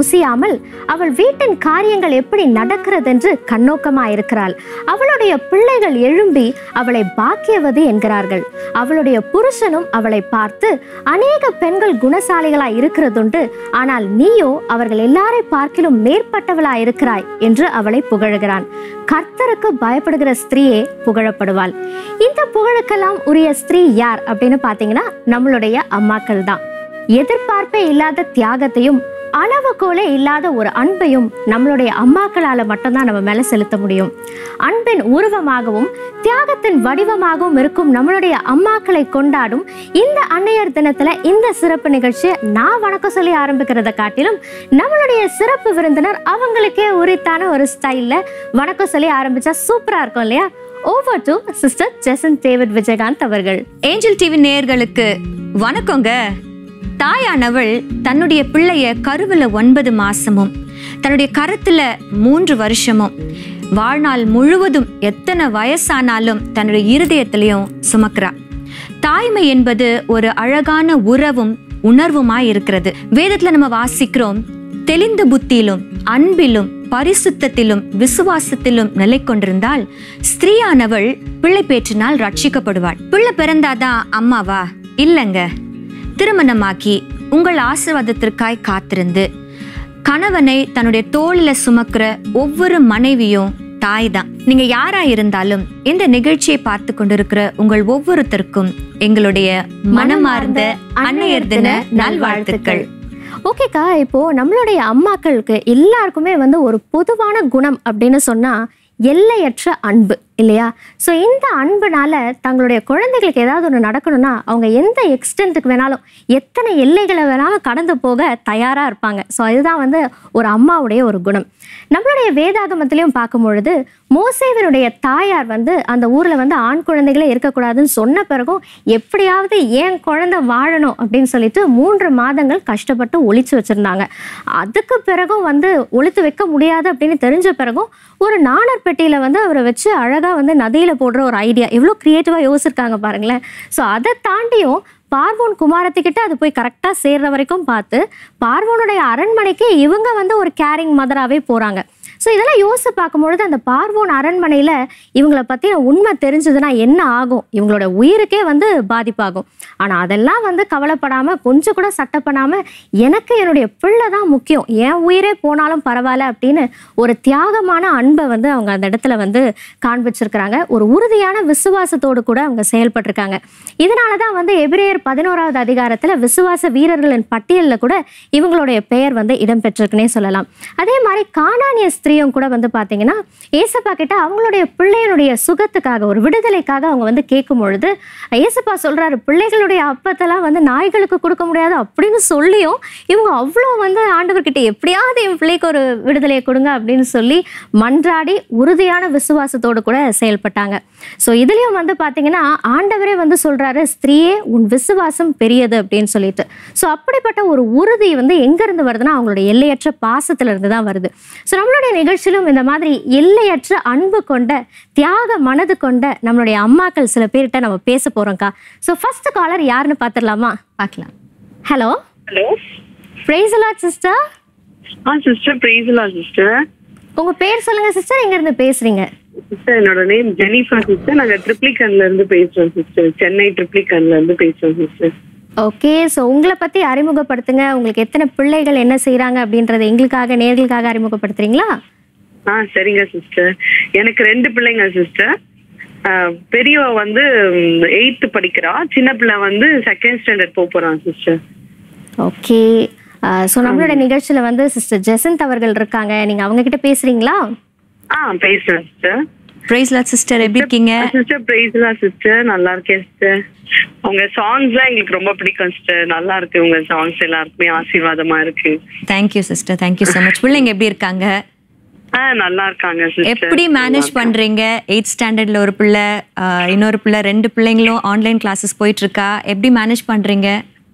புசியாமல் அவள் வீட்டின் காரியங்கள் எப்படி நடக்கிறதென்று கண்ணோக்கமா இருக்கிறாள் அவளுடைய பிள்ளைகள் எழும்பி அவளை பாக்கியவதி என்கிறார்கள் அவளுடைய புருஷனும் அவளை பார்த்து அநேக பெண்கள் குணசாலிகளா இருக்கிறதுண்டு ஆனால் நீயோ அவர்கள் எல்லாரை பார்க்கிலும் மேற்பட்டவளா இருக்கிறாய் என்று அவளை புகழுகிறான் கர்த்தருக்கு பயப்படுகிற ஸ்திரீயே புகழப்படுவாள் இந்த புகழுக்கெல்லாம் உரிய ஸ்திரீ யார் அப்படின்னு பார்த்தீங்கன்னா நம்மளுடைய அம்மாக்கள் தான் எதிர்பார்ப்பே இல்லாத தியாகத்தையும் அளவுகோலே இல்லாத ஒரு அன்பையும் நம்மளுடைய அம்மாக்களால மட்டும்தான் நம்ம மேல செலுத்த முடியும் அன்பின் உருவமாகவும் தியாகத்தின் வடிவமாகவும் இருக்கும் நம்மளுடைய அம்மாக்களை கொண்டாடும் இந்த அன்னையர் தினத்துல இந்த சிறப்பு நிகழ்ச்சியை நான் வணக்கம் சொல்லி ஆரம்பிக்கிறத காட்டிலும் நம்மளுடைய சிறப்பு விருந்தினர் அவங்களுக்கே உரித்தான ஒரு ஸ்டைல்ல வணக்கம் சொல்லி ஆரம்பிச்சா சூப்பரா இருக்கும் இல்லையா over to sister Jason David Vijayakanth அவர்கள் ஏஞ்சல் டிவி நேயர்களுக்கு வணக்கங்க தாயானவள் தன்னுடைய பிள்ளைய கருவுல ஒன்பது மாசமும் தன்னுடைய கரத்துல மூன்று வருஷமும் வாழ்நாள் முழுவதும் எத்தனை வயசானாலும் தன்னுடைய இருதயத்திலையும் சுமக்கிறா தாய்மை என்பது ஒரு அழகான உறவும் உணர்வுமாய் இருக்கிறது வேதத்துல நம்ம வாசிக்கிறோம் தெளிந்த புத்தியிலும் அன்பிலும் பரிசுத்தத்திலும் விசுவாசத்திலும் நிலை கொண்டிருந்தால் ஸ்திரீயானவள் பிள்ளை பேற்றினால் ரட்சிக்கப்படுவாள் பிள்ளை பிறந்தாதான் அம்மாவா இல்லைங்க திருமணமாக்கி உங்கள் ஆசீர்வாதத்திற்காய் காத்திருந்து கணவனை தன்னுடைய தோளில சுமக்கிற ஒவ்வொரு மனைவியும் தாய் தான் நீங்க யாரா இருந்தாலும் இந்த நிகழ்ச்சியை பார்த்து கொண்டிருக்கிற உங்கள் ஒவ்வொருத்தருக்கும் எங்களுடைய மனமார்ந்த அன்னையர் தின நல்வாழ்த்துக்கள் ஓகேக்கா இப்போ நம்மளுடைய அம்மாக்களுக்கு எல்லாருக்குமே வந்து ஒரு பொதுவான குணம் அப்படின்னு சொன்னா எல்லையற்ற அன்பு இல்லையா ஸோ இந்த அன்புனால தங்களுடைய குழந்தைகளுக்கு ஏதாவது ஒன்று நடக்கணும்னா அவங்க எந்த எக்ஸ்டென்ட்டுக்கு வேணாலும் எத்தனை எல்லைகளை வேணாலும் கடந்து போக தயாராக இருப்பாங்க ஸோ அதுதான் வந்து ஒரு அம்மாவுடைய ஒரு குணம் நம்மளுடைய வேதாகமத்திலையும் பார்க்கும் பொழுது மோசேவனுடைய தாயார் வந்து அந்த ஊரில் வந்து ஆண் குழந்தைகளே இருக்கக்கூடாதுன்னு சொன்ன பிறகும் எப்படியாவது ஏன் குழந்தை வாழணும் அப்படின்னு சொல்லிட்டு மூன்று மாதங்கள் கஷ்டப்பட்டு ஒளிச்சு வச்சிருந்தாங்க அதுக்கு பிறகும் வந்து ஒளித்து வைக்க முடியாது அப்படின்னு தெரிஞ்ச பிறகும் ஒரு நாணர் பெட்டியில வந்து அவரை வச்சு அழகா வந்து நதியில போடுற ஒரு ஐடியா எவ்வளோ கிரியேட்டிவா யோசிச்சிருக்காங்க பாருங்களேன் ஸோ அதை தாண்டியும் பார்வோன் குமாரத்துக்கிட்ட அது போய் கரெக்டாக சேர்ற வரைக்கும் பார்த்து பார்வோனுடைய அரண்மனைக்கு இவங்க வந்து ஒரு கேரிங் மதராகவே போகிறாங்க ஸோ இதெல்லாம் யோசிச்சு பார்க்கும்பொழுது அந்த பார்வோன் அரண்மனையில் இவங்கள பற்றின உண்மை தெரிஞ்சதுன்னா என்ன ஆகும் இவங்களோட உயிருக்கே வந்து பாதிப்பாகும் ஆனால் அதெல்லாம் வந்து கவலைப்படாமல் கொஞ்சம் கூட சட்டை பண்ணாமல் எனக்கு என்னுடைய பிள்ளை தான் முக்கியம் என் உயிரே போனாலும் பரவாயில்ல அப்படின்னு ஒரு தியாகமான அன்பை வந்து அவங்க அந்த இடத்துல வந்து காண்பிச்சிருக்கிறாங்க ஒரு உறுதியான விசுவாசத்தோடு கூட அவங்க செயல்பட்டிருக்காங்க இதனால தான் வந்து எபிரேயர் பதினோராவது அதிகாரத்தில் விசுவாச வீரர்களின் பட்டியலில் கூட இவங்களுடைய பெயர் வந்து இடம்பெற்றிருக்குன்னே சொல்லலாம் அதே மாதிரி காணானிய ஸ்திரீயும் கூட வந்து பார்த்தீங்கன்னா ஏசப்பா கிட்ட அவங்களுடைய பிள்ளையினுடைய சுகத்துக்காக ஒரு விடுதலைக்காக அவங்க வந்து கேட்கும் பொழுது ஏசப்பா சொல்றாரு பிள்ளைகளுடைய அப்பத்தெல்லாம் வந்து நாய்களுக்கு கொடுக்க முடியாது அப்படின்னு சொல்லியும் இவங்க அவ்வளோ வந்து ஆண்டவர்கிட்ட எப்படியாவது என் பிள்ளைக்கு ஒரு விடுதலையை கொடுங்க அப்படின்னு சொல்லி மன்றாடி உறுதியான விசுவாசத்தோடு கூட செயல்பட்டாங்க ஸோ இதுலயும் வந்து பார்த்தீங்கன்னா ஆண்டவரே வந்து சொல்றாரு ஸ்திரீயே உன் விசுவாசம் பெரியது அப்படின்னு சொல்லிட்டு ஸோ அப்படிப்பட்ட ஒரு உறுதி வந்து எங்க இருந்து வருதுன்னா அவங்களுடைய எல்லையற்ற பாசத்துல இருந்து தான் வருது ஸோ நம்மளுடைய நிகழ்ச்சியிலும் இந்த மாதிரி எல்லையற்ற அன்பு கொண்ட தியாக மனது கொண்ட நம்மளுடைய அம்மாக்கள் சில பேர்கிட்ட நம்ம பேச போறோம்க்கா ஸோ ஃபர்ஸ்ட் காலர் யாருன்னு பார்த்துடலாமா பார்க்கலாம் hello hello praise the Lord sister ஆ சிஸ்டர் பிரைஸ்லா சிஸ்டர் உங்க பேர் சொல்லுங்க சிஸ்டர் எங்க இருந்து பேசுறீங்க சிஸ்டர் என்னோட நேம் ஜெனிஃபா சிஸ்டர் நாங்க ட்ரிப்ளிகன்ல இருந்து பேசுறோம் சிஸ்டர் சென்னை ட்ரிப்ளிகன்ல இருந்து பேசுறோம் சிஸ்டர் ஓகே ஸோ உங்களை பத்தி அறிமுகப்படுத்துங்க உங்களுக்கு எத்தனை பிள்ளைகள் என்ன செய்றாங்க அப்படின்றத எங்களுக்காக நேர்களுக்காக அறிமுகப்படுத்துறீங்களா ஆ சரிங்க சிஸ்டர் எனக்கு ரெண்டு பிள்ளைங்க சிஸ்டர் பெரியவ வந்து எயித்து படிக்கிறா சின்ன பிள்ளை வந்து செகண்ட் ஸ்டாண்டர்ட் போக போறான் சிஸ்டர் ஓகே ஸோ நம்மளோட நிகழ்ச்சியில வந்து சிஸ்டர் ஜெசந்த் அவர்கள் இருக்காங்க நீங்க அவங்க கிட்ட பேசுறீங்களா ஆ பேசுறேன் சிஸ்டர் பிரைஸ்லா சிஸ்டர் எப்படி இருக்கீங்க சிஸ்டர் பிரைஸ்லா சிஸ்டர் நல்லா இருக்கேன் சிஸ்டர் உங்க சாங்ஸ்லாம் எங்களுக்கு ரொம்ப பிடிக்கும் சிஸ்டர் நல்லா இருக்கு உங்க சாங்ஸ் எல்லாருக்குமே ஆசீர்வாதமா இருக்கு thank you sister thank you so much பிள்ளைங்க எப்படி இருக்காங்க ஆ நல்லா இருக்காங்க சிஸ்டர் எப்படி மேனேஜ் பண்றீங்க எயிட் ஸ்டாண்டர்ட்ல ஒரு பிள்ளை ஆஹ், இன்னொரு பிள்ளை ரெண்டு பிள்ளைங்களும் ஆன்லைன் கிளாஸஸ் போயிட்டு இருக்கா எப்படி மேனேஜ் பண்றீங்க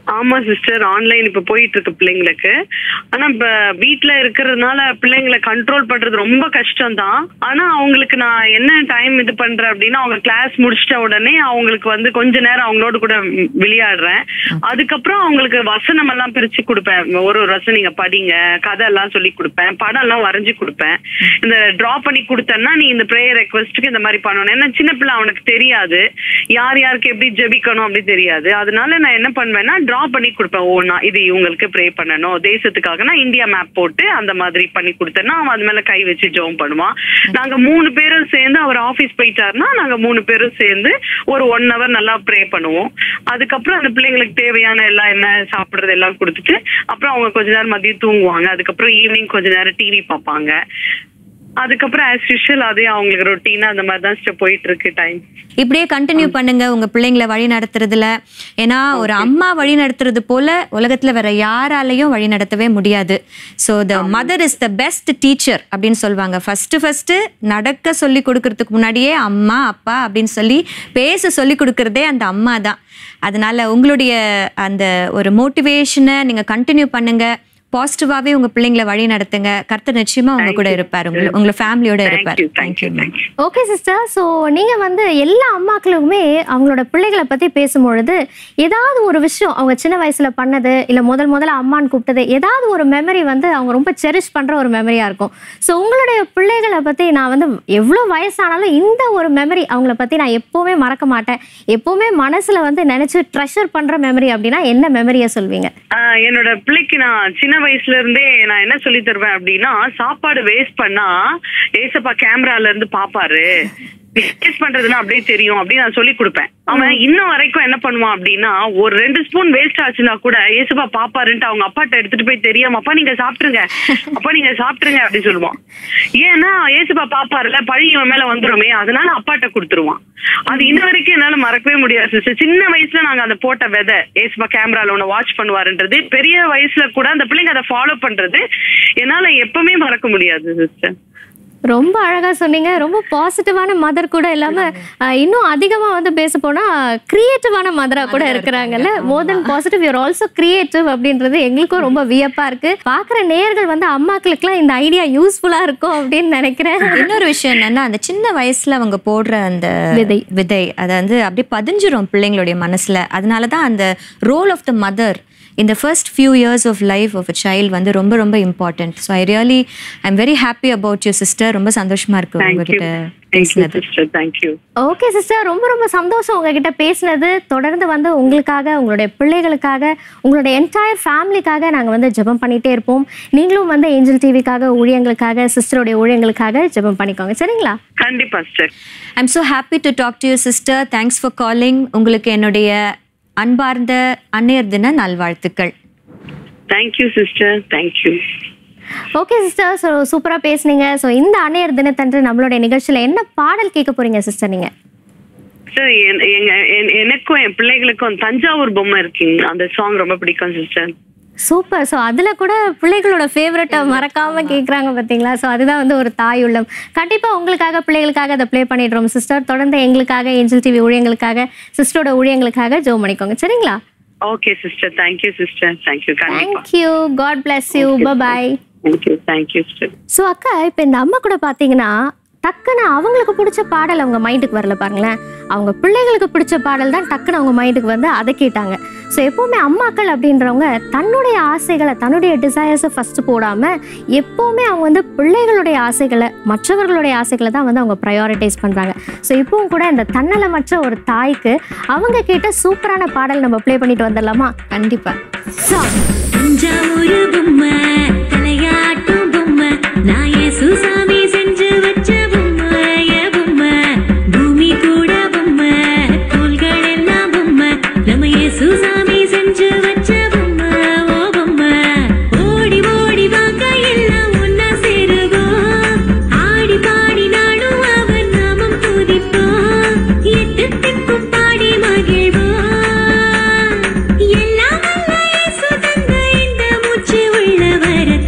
ஆமா சிஸ்டர் ஆன்லைன் இப்ப போயிட்டு இருக்கு பிள்ளைங்களுக்கு ஆனா இப்ப வீட்ல இருக்கிறதுனால பிள்ளைங்களை கண்ட்ரோல் பண்றது ரொம்ப கஷ்டம் தான் ஆனா அவங்களுக்கு நான் என்ன டைம் இது பண்றேன் அப்படின்னா அவங்க கிளாஸ் முடிச்சிட்ட உடனே அவங்களுக்கு வந்து கொஞ்ச நேரம் அவங்களோட கூட வி- விளையாடுறேன் அதுக்கப்புறம் அவங்களுக்கு வசனம் எல்லாம் பிரிச்சு கொடுப்பேன் ஒரு ஒரு வசனம் நீங்க படிங்க கதை எல்லாம் சொல்லி கொடுப்பேன் படம் எல்லாம் வரைஞ்சு கொடுப்பேன் இந்த டிரா பண்ணி கொடுத்தேன்னா நீ இந்த ப்ரேயர் ரெக்வஸ்ட்டுக்கு இந்த மாதிரி பண்ணணும் ஏன்னா சின்ன பிள்ளை அவனுக்கு தெரியாது யார் யாருக்கு எப்படி ஜெபிக்கணும் அப்படி தெரியாது அதனால நான் என்ன பண்ணுவேன்னா டிரா பண்ணி கொடுப்பேன் ஓனா இது இவங்களுக்கு ப்ரே பண்ணணும் தேசத்துக்காக நான் இந்தியா மேப் போட்டு அந்த மாதிரி பண்ணி கொடுத்தேன்னா அவன் அது மேல கை வச்சு ஜெபம் பண்ணுவான் நாங்க மூணு பேரும் சேர்ந்து அவர் ஆபீஸ் போயிட்டாருன்னா நாங்க மூணு பேரும் சேர்ந்து ஒரு ஒன் ஹவர் நல்லா ப்ரே பண்ணுவோம் அதுக்கப்புறம் அந்த பிள்ளைங்களுக்கு தேவையான எல்லாம் என்ன சாப்பிடுறது எல்லாம் கொடுத்துட்டு அப்புறம் அவங்க கொஞ்ச நேரம் மதியம் தூங்குவாங்க அதுக்கப்புறம் ஈவினிங் கொஞ்ச நேரம் டிவி பார்ப்பாங்க அதுக்கப்புறம் ஆஸ் யூஷுவல் அதே அவங்களுக்கு ரொட்டீனா அந்த மாதிரி தான் sister போயிட்டு இருக்கு டைம் இப்படியே கண்டினியூ பண்ணுங்க உங்க பிள்ளைங்களை வழி நடத்துறதுல ஏன்னா ஒரு அம்மா வழி நடத்துறது போல உலகத்துல வேற யாராலையும் வழி நடத்தவே முடியாது so the mother is the best teacher அப்படின்னு சொல்லுவாங்க ஃபர்ஸ்ட் ஃபர்ஸ்ட் நடக்க சொல்லி கொடுக்கறதுக்கு முன்னாடியே அம்மா அப்பா அப்படின்னு சொல்லி பேச சொல்லி கொடுக்கறதே அந்த அம்மா தான் அதனால உங்களுடைய அந்த ஒரு மோட்டிவேஷனை நீங்க கண்டினியூ பண்ணுங்க பாசிட்டிவாவே உங்க பிள்ளைங்களை வழி நடத்துங்க கர்த்தர் நிச்சயமா உங்க கூட இருப்பார் உங்களை உங்களை ஃபேமிலியோட இருப்பார் thank you thank you thank you ma'am thank you okay sister so நீங்கள் வந்து எல்லா அம்மாக்களுக்குமே அவங்களோட பிள்ளைகளை பற்றி பேசும்பொழுது ஏதாவது ஒரு விஷயம் அவங்க சின்ன வயசில் பண்ணது இல்லை முதல் முதல்ல அம்மான்னு கூப்பிட்டது ஏதாவது ஒரு மெமரி வந்து அவங்க ரொம்ப செரிஷ் பண்ணுற ஒரு மெமரியாக இருக்கும் ஸோ உங்களுடைய பிள்ளைகளை பற்றி நான் வந்து எவ்வளோ வயசானாலும் இந்த ஒரு மெமரி அவங்கள பற்றி நான் எப்போவுமே மறக்க மாட்டேன் எப்போவுமே மனசில் வந்து நினச்சி ட்ரெஷர் பண்ணுற மெமரி அப்படின்னா என்ன மெமரியை சொல்வீங்க ஆஹ் என்னோட பிள்ளைக்கு நான் சின்ன வயசுல இருந்தே நான் என்ன சொல்லி தருவேன் அப்படின்னா சாப்பாடு வேஸ்ட் பண்ணா ஏசப்பா கேமரால இருந்து பாப்பாரு வேஸ்ட் பண்றதுன்னா அப்படியே தெரியும் அப்படின்னு நான் சொல்லி கொடுப்பேன் அவன் இன்னும் வரைக்கும் என்ன பண்ணுவான் அப்படின்னா ஒரு ரெண்டு ஸ்பூன் வேஸ்ட் ஆச்சுன்னா கூட ஏசப்பா பாப்பாருன்ட்டு அவங்க அப்பாட்ட எடுத்துட்டு போய் தெரியாம அப்பா நீங்க சாப்பிட்டுருங்க அப்பா நீங்க சாப்பிட்டுருங்க அப்படின்னு சொல்லுவான் ஏன்னா ஏசப்பா பாப்பாருல பழி இவன் மேல வந்துருமே அதனால அப்பாட்ட கொடுத்துருவான் அது இன்ன வரைக்கும் என்னால மறக்கவே முடியாது சிஸ்டர் சின்ன வயசுல நாங்க அந்த போட்ட விதை ஏசுபா கேமரால உன்னை வாட்ச் பண்ணுவாருன்றது பெரிய வயசுல கூட அந்த பிள்ளைங்க அதை ஃபாலோ பண்றது என்னால எப்பவுமே மறக்க முடியாது சிஸ்டர் ரொம்ப அழகா சொன்னீங்க ரொம்ப பாசிட்டிவான மதர் கூட இல்லாம அஹ், இன்னும் அதிகமா வந்து பேச போனா கிரியேட்டிவான மதரா கூட இருக்கிறாங்கல்ல more than positive you're also creative அப்படின்றது எங்களுக்கும் ரொம்ப வியப்பா இருக்கு பாக்குற நேயர்கள் வந்து அம்மாக்களுக்குலாம் இந்த ஐடியா யூஸ்ஃபுல்லா இருக்கும் அப்படின்னு நினைக்கிறேன் இன்னொரு விஷயம் என்னன்னா அந்த சின்ன வயசுல அவங்க போடுற அந்த விதை. விதை அதை வந்து அப்படியே பதிஞ்சிரும் பிள்ளைங்களுடைய மனசுல அதனால தான் அந்த ரோல் ஆஃப் த மதர் இந்த first few years of life of a child வந்து ரொம்ப ரொம்ப important so I really I am very happy about you sister ரொம்ப சந்தோஷமா இருக்கு தேங்க்யூ உங்ககிட்ட தேங்க்யூ பேசினது சிஸ்டர் தேங்க்யூ ஓகே சிஸ்டர் ரொம்ப ரொம்ப சந்தோஷம் உங்ககிட்ட பேசினது தொடர்ந்து வந்து உங்களுக்காக உங்களுடைய பிள்ளைகளுக்காக உங்களுடைய என்டையர் ஃபேமிலிக்காக நாங்கள் வந்து ஜெபம் பண்ணிட்டே இருப்போம் நீங்களும் வந்து ஏஞ்சல் டிவிக்காக ஊழியங்களுக்காக சிஸ்டருடைய ஊழியங்களுக்காக ஜெபம் பண்ணிக்கோங்க சரிங்களா கண்டிப்பா sister I'm so happy to talk to you sister thanks for calling உங்களுக்கு என்னுடைய அன்பார்ந்த அன்னையர் தின நல்வாழ்த்துக்கள் thank you sister thank you okay sister so சூப்பராக பேசுனீங்க ஸோ இந்த அன்னையர் தினத்தன்று நம்மளுடைய நிகழ்ச்சியில் என்ன பாடல் கேட்க போறீங்க சிஸ்டர் நீங்கள் சார் எங்க என்- எனக்கும் என் பிள்ளைகளுக்கும் தஞ்சாவூர் பொம்மை இருக்கீங்க அந்த சாங் ரொம்ப பிடிக்கும் சிஸ்டர் சூப்பர் ஸோ அதில் கூட பிள்ளைகளோட ஃபேவரட்டை மறக்காமல் கேட்குறாங்க பார்த்தீங்களா ஸோ அதுதான் வந்து ஒரு தாய் உள்ளம் கண்டிப்பாக உங்களுக்காக பிள்ளைகளுக்காக அதை ப்ளே பண்ணிடுறோம் சிஸ்டர் தொடர்ந்து எங்களுக்காக ஏஞ்சல் டிவி ஊழியங்களுக்காக சிஸ்டரோட ஊழியங்களுக்காக ஜோ பண்ணிக்கோங்க சரிங்களா okay sister thank you sister thank you கண்டிப்பா thank you God bless you bye thank you thank you sister so அக்கா இப்போ இந்த அம்மா கூட பார்த்தீங்கன்னா டக்குன்னு அவங்களுக்கு பிடிச்ச பாடல் அவங்க மைண்டுக்கு வரல பாருங்களேன் அவங்க பிள்ளைகளுக்கு பிடிச்ச பாடல் தான் டக்குன்னு அவங்க மைண்டுக்கு வந்து அதை கேட்டாங்க ஸோ எப்போவுமே அம்மாக்கள் அப்படின்றவங்க தன்னுடைய ஆசைகளை தன்னுடைய டிசையர்ஸை ஃபஸ்ட்டு போடாமல் எப்போவுமே அவங்க வந்து பிள்ளைகளுடைய ஆசைகளை மற்றவர்களுடைய ஆசைகளை தான் வந்து அவங்க ப்ரையாரிட்டைஸ் பண்ணுறாங்க ஸோ இப்போவும் கூட இந்த தன்னலமற்ற ஒரு தாய்க்கு அவங்க கேட்ட சூப்பரான பாடல் நம்ம ப்ளே பண்ணிட்டு வந்துடலாமா கண்டிப்பா சாங் தஞ்சாவூரு பொம்மை தலையாட்டும் பொம்மை நான் ஏசுசாமி செஞ்சு வச்ச பொம்மை என் பொம்மை பூமி கூட பொம்மை தோள்கள் எல்லாம் பொம்மை நம்ம ஏசுசாமி செஞ்சு வச்ச பொம்மை ஓ பொம்மை ஓடி ஓடி வாங்க எல்லாம் ஒன்னா சேருவோம் ஆடி பாடி நாடும் அவர் நாமம் துதிப்போம் எட்டு திக்கும் பாடி மகிழ்வோம் எல்லாம் வல்ல இயேசு தந்த இந்த மூச்சு உள்ள வரத்தை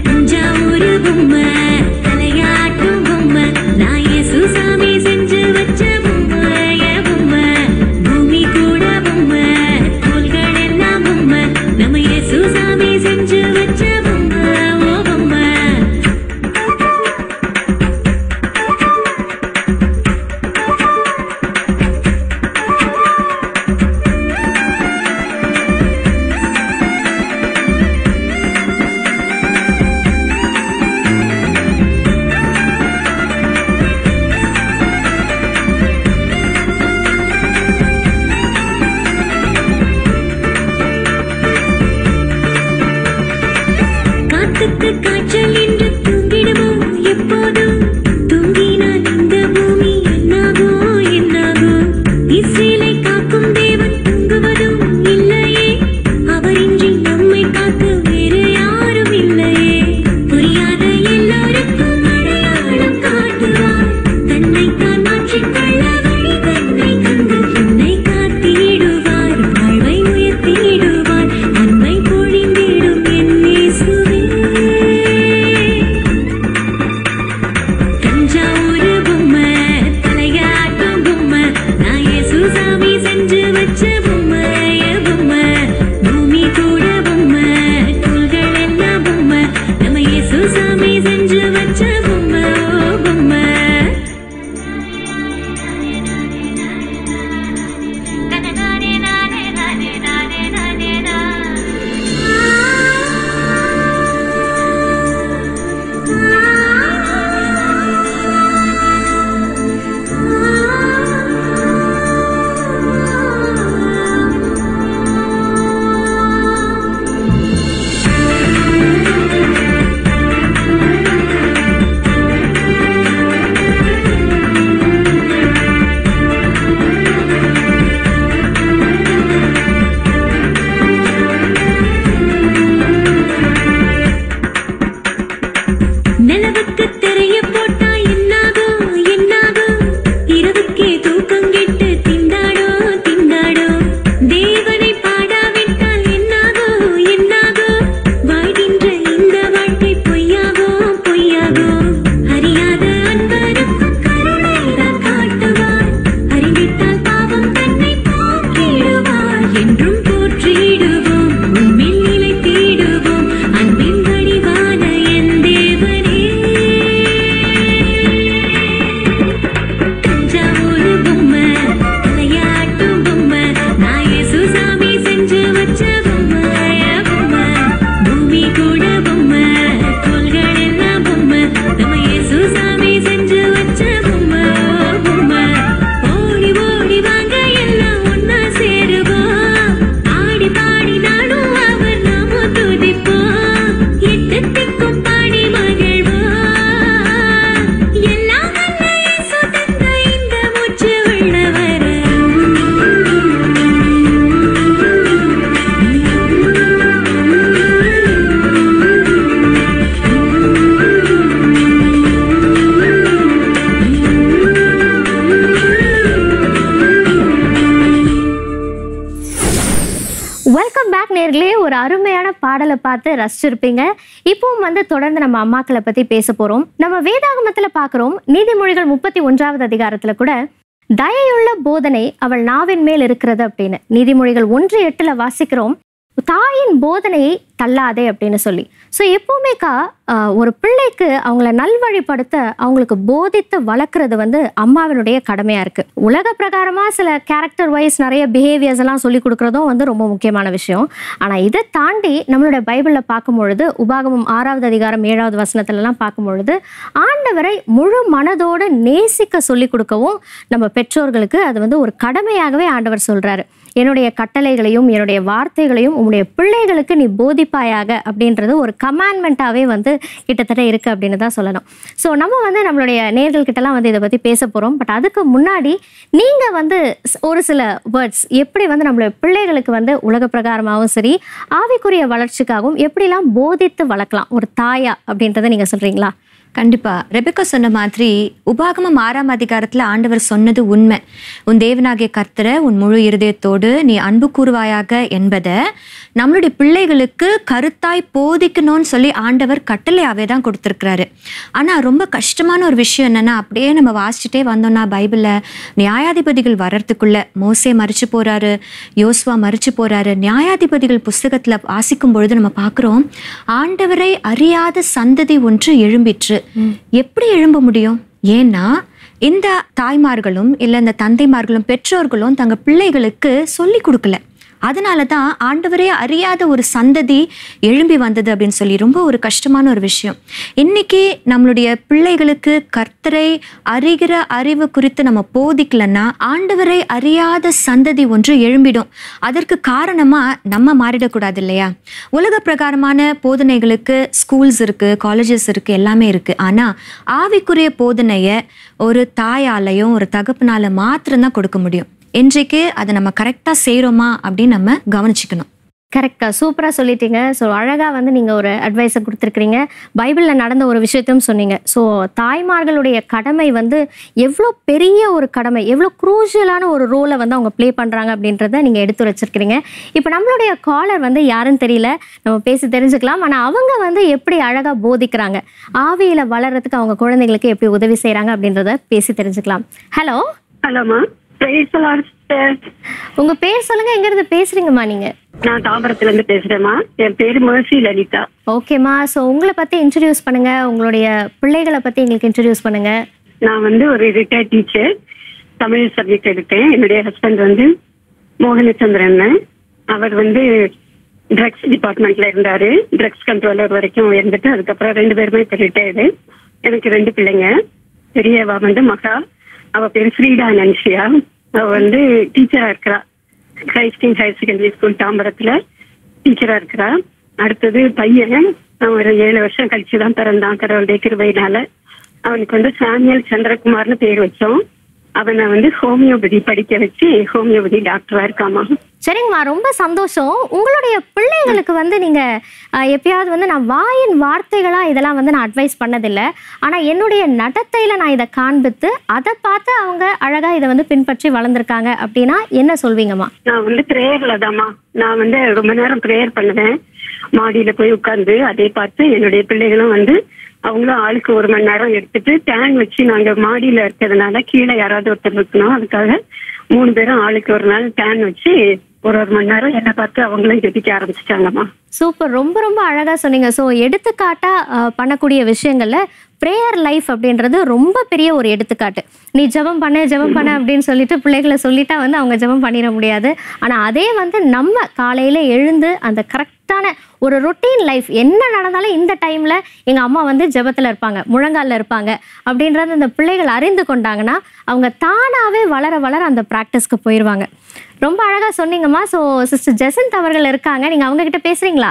ஒரு அருமையான பாடலை பார்த்து ரசிச்சிருப்பீங்க இப்பவும் வந்து தொடர்ந்து நம்ம அம்மாக்களை பத்தி பேச போறோம் நம்ம வேதாகமத்துல பார்க்கிறோம் நீதிமொழிகள் முப்பத்தி ஒன்றாவது அதிகாரத்துல கூட தயையுள்ள போதனை அவள் நாவின் மேல் இருக்கிறது அப்படின்னு நீதிமொழிகள் ஒன்று எட்டுல வாசிக்கிறோம் தாயின் போதனையை தள்ளாதே அப்படின்னு சொல்லி ஸோ எப்பவுமேக்கா ஆஹ், ஒரு பிள்ளைக்கு அவங்கள நல்வழிப்படுத்த அவங்களுக்கு போதித்து வளர்க்குறது வந்து அம்மாவினுடைய கடமையா இருக்கு உலக பிரகாரமா சில கேரக்டர் வைஸ் நிறைய பிஹேவியர்ஸ் எல்லாம் சொல்லி கொடுக்கறதும் வந்து ரொம்ப முக்கியமான விஷயம் ஆனா இதை தாண்டி நம்மளுடைய பைபிள்ல பார்க்கும் பொழுது உபாகமம் ஆறாவது அதிகாரம் ஏழாவது வசனத்துல எல்லாம் பார்க்கும் பொழுது ஆண்டவரை முழு மனதோடு நேசிக்க சொல்லி கொடுக்கவும் நம்ம பெற்றோர்களுக்கு அது வந்து ஒரு கடமையாகவே ஆண்டவர் சொல்றாரு என்னுடைய கட்டளைகளையும் என்னுடைய வார்த்தைகளையும் உன்னுடைய பிள்ளைகளுக்கு நீ போதிப்பாயாக அப்படின்றது ஒரு கமாண்ட்மெண்ட்டாகவே வந்து கிட்டத்தட்ட இருக்கு அப்படின்னு தான் சொல்லணும் ஸோ நம்ம வந்து நம்மளுடைய நேர்கள்கிட்டலாம் வந்து இதை பற்றி பேச போகிறோம் பட் அதுக்கு முன்னாடி நீங்கள் வந்து ஸ்- ஒரு சில வேர்ட்ஸ் எப்படி வந்து நம்மளுடைய பிள்ளைகளுக்கு வந்து உலக பிரகாரமாகவும் சரி ஆவிக்குரிய வளர்ச்சிக்காகவும் எப்படிலாம் போதித்து வளர்க்கலாம் ஒரு தாயா அப்படின்றத நீங்கள் சொல்கிறீங்களா கண்டிப்பா ரெபெக்கா சொன்ன மாதிரி உபாகமம் ஆறாம் அதிகாரத்துல ஆண்டவர் சொன்னது உண்மை உன் தேவனாகிய கர்த்தரை உன் முழு இருதயத்தோடு நீ அன்பு கூறுவாயாக என்பதை நம்மளுடைய பிள்ளைகளுக்கு கருத்தாய் போதிக்கணும்னு சொல்லி ஆண்டவர் கட்டளையாவே தான் கொடுத்துருக்கிறாரு ஆனா ரொம்ப கஷ்டமான ஒரு விஷயம் என்னன்னா அப்படியே நம்ம வாசிச்சுட்டே வந்தோம்னா பைபிள்ல நியாயாதிபதிகள் வர்றதுக்குள்ள மோசே மறிச்சு போறாரு யோசுவா மறிச்சு போறாரு நியாயாதிபதிகள் புஸ்தகத்துல வாசிக்கும் பொழுது நம்ம பார்க்கிறோம் ஆண்டவரை அறியாத சந்ததி ஒன்று எழும்பிற்று எப்படி எழும்ப முடியும் ஏன்னா இந்த தாய்மார்களும் இல்லை இந்த தந்தைமார்களும் பெற்றோர்களும் தங்க பிள்ளைகளுக்கு சொல்லி கொடுக்கல அதனால தான் ஆண்டவரே அறியாத ஒரு சந்ததி எழும்பி வந்தது அப்படின்னு சொல்லி ரொம்ப ஒரு கஷ்டமான ஒரு விஷயம் இன்னைக்கு நம்மளுடைய பிள்ளைகளுக்கு கர்த்தரை அறிகிற அறிவு குறித்து நம்ம போதிக்கலன்னா ஆண்டவரை அறியாத சந்ததி ஒன்று எழும்பிடும் அதற்கு காரணமா நம்ம மாறிடக்கூடாது இல்லையா உலக பிரகாரமான போதனைகளுக்கு ஸ்கூல்ஸ் இருக்கு காலேஜஸ் இருக்கு எல்லாமே இருக்கு ஆனா ஆவிக்குரிய போதனைய ஒரு தாயாலையும் ஒரு தகப்பனால மாத்திரம்தான் கொடுக்க முடியும் இன்றைக்கு அதை நம்ம கரெக்டா செய்றோமா அப்படின்னு நம்ம கவனிச்சுக்கணும் கரெக்டாக சூப்பராக சொல்லிட்டீங்க ஸோ அழகாக வந்து நீங்கள் ஒரு அட்வைஸை கொடுத்துருக்கிறீங்க பைபிளில் நடந்த ஒரு விஷயத்தையும் சொன்னீங்க ஸோ தாய்மார்களுடைய கடமை வந்து எவ்வளோ பெரிய ஒரு கடமை எவ்வளோ குரூஷியலான ஒரு ரோலை வந்து அவங்க ப்ளே பண்ணுறாங்க அப்படின்றத நீங்கள் எடுத்து வச்சிருக்கிறீங்க இப்போ நம்மளுடைய காலர் வந்து யாருன்னு தெரியல நம்ம பேசி தெரிஞ்சுக்கலாம் ஆனால் அவங்க வந்து எப்படி அழகாக போதிக்கிறாங்க ஆவியில் வளர்றதுக்கு அவங்க குழந்தைங்களுக்கு எப்படி உதவி செய்கிறாங்க அப்படின்றத பேசி தெரிஞ்சுக்கலாம் ஹலோ ஹலோமா பிரைஸ் சிஸ்டர் உங்கள் பேர் சொல்லுங்கள் எங்கேருந்து பேசுகிறீங்கம்மா நீங்கள் நான் தாம்பரத்துல இருந்து பேசுறேம்மா என் பேரு மேர்சி லலிதா ஓகேம்மா ஸோ உங்களை பற்றி இன்ட்ரடியூஸ் பண்ணுங்க உங்களுடைய பிள்ளைகளை பற்றி எங்களுக்கு இன்ட்ரடியூஸ் பண்ணுங்க நான் வந்து ஒரு ரிட்டையர்ட் டீச்சர் தமிழ் சப்ஜெக்ட் எடுத்தேன் என்னுடைய ஹஸ்பண்ட் வந்து மோகனச்சந்திரன் அவர் வந்து ட்ரக்ஸ் டிபார்ட்மெண்ட்ல இருந்தாரு ட்ரக்ஸ் கண்ட்ரோலர் வரைக்கும் இருந்துட்டு அதுக்கப்புறம் ரெண்டு பேருமே இப்போ ரிட்டையர்டு எனக்கு ரெண்டு பிள்ளைங்க பெரியவா வந்து மகா அவ பேரு ஸ்ரீடா நன்ஷியா அவ வந்து டீச்சரா இருக்கிறா கிரைஸ்டின் ஹையர் செகண்டரி ஸ்கூல் தாம்பரத்துல டீச்சரா இருக்கிறா அடுத்தது பையன் அவன் ஒரு ஏழு வருஷம் கழிச்சு தான் பிறந்தான் கடவுளுடைய கிருபையினால அவனுக்கு வந்து சாமியல் சந்திரகுமார்னு பேர் வச்சோம் அவனை வந்து ஹோமியோபதி படிக்க வச்சு ஹோமியோபதி டாக்டரா இருக்காமா சரிங்கம்மா ரொம்ப சந்தோஷம் உங்களுடைய பிள்ளைங்களுக்கு வந்து நீங்கள் எப்பயாவது வந்து நான் வாயின் வார்த்தைகளாக இதெல்லாம் வந்து நான் அட்வைஸ் பண்ணதில்லை ஆனால் என்னுடைய நடத்தையில் நான் இதை காண்பித்து அதை பார்த்து அவங்க அழகாக இதை வந்து பின்பற்றி வளர்ந்துருக்காங்க அப்படின்னா என்ன சொல்வீங்கம்மா நான் வந்து பிரேயர்ல தாம்மா நான் வந்து ரொம்ப நேரம் பிரேயர் பண்ணுவேன் மாடியில போய் உட்கார்ந்து அதை பார்த்து என்னுடைய பிள்ளைகளும் வந்து அவங்களும் ஆளுக்கு ஒரு மணி நேரம் எடுத்துட்டு டேன் வச்சு நாங்க மாடியில இருக்கிறதுனால கீழே யாராவது ஒருத்தர் இருக்கணும் அதுக்காக மூணு பேரும் ஆளுக்கு ஒரு நாள் டேன் வச்சு ஒரு ஒரு மணி நேரம் என்னை பார்த்து அவங்களும் ஜெபிக்க ஆரம்பிச்சிட்டாங்கம்மா சூப்பர் ரொம்ப ரொம்ப அழகாக சொன்னீங்க ஸோ எடுத்துக்காட்டாக பண்ணக்கூடிய விஷயங்கள்ல ப்ரேயர் லைஃப் அப்படின்றது ரொம்ப பெரிய ஒரு எடுத்துக்காட்டு நீ ஜெபம் பண்ண ஜெபம் பண்ண அப்படின்னு சொல்லிட்டு பிள்ளைகளை சொல்லிட்டா வந்து அவங்க ஜெபம் பண்ணிட முடியாது ஆனால் அதே வந்து நம்ம காலையில் எழுந்து அந்த கரெக்டான ஒரு ரொட்டீன் லைஃப் என்ன நடந்தாலும் இந்த டைமில் எங்கள் அம்மா வந்து ஜெபத்தில் இருப்பாங்க முழங்காலில் இருப்பாங்க அப்படின்றது அந்த பிள்ளைகள் அறிந்து கொண்டாங்கன்னா அவங்க தானாகவே வளர வளர அந்த ப்ராக்டிஸ்க்கு போயிடுவாங்க ரொம்ப அழகாக சொன்னீங்கம்மா ஸோ சிஸ்டர் ஜெசந்த் அவர்கள் இருக்காங்க நீங்கள் அவங்க கிட்ட பேசுறீங்களா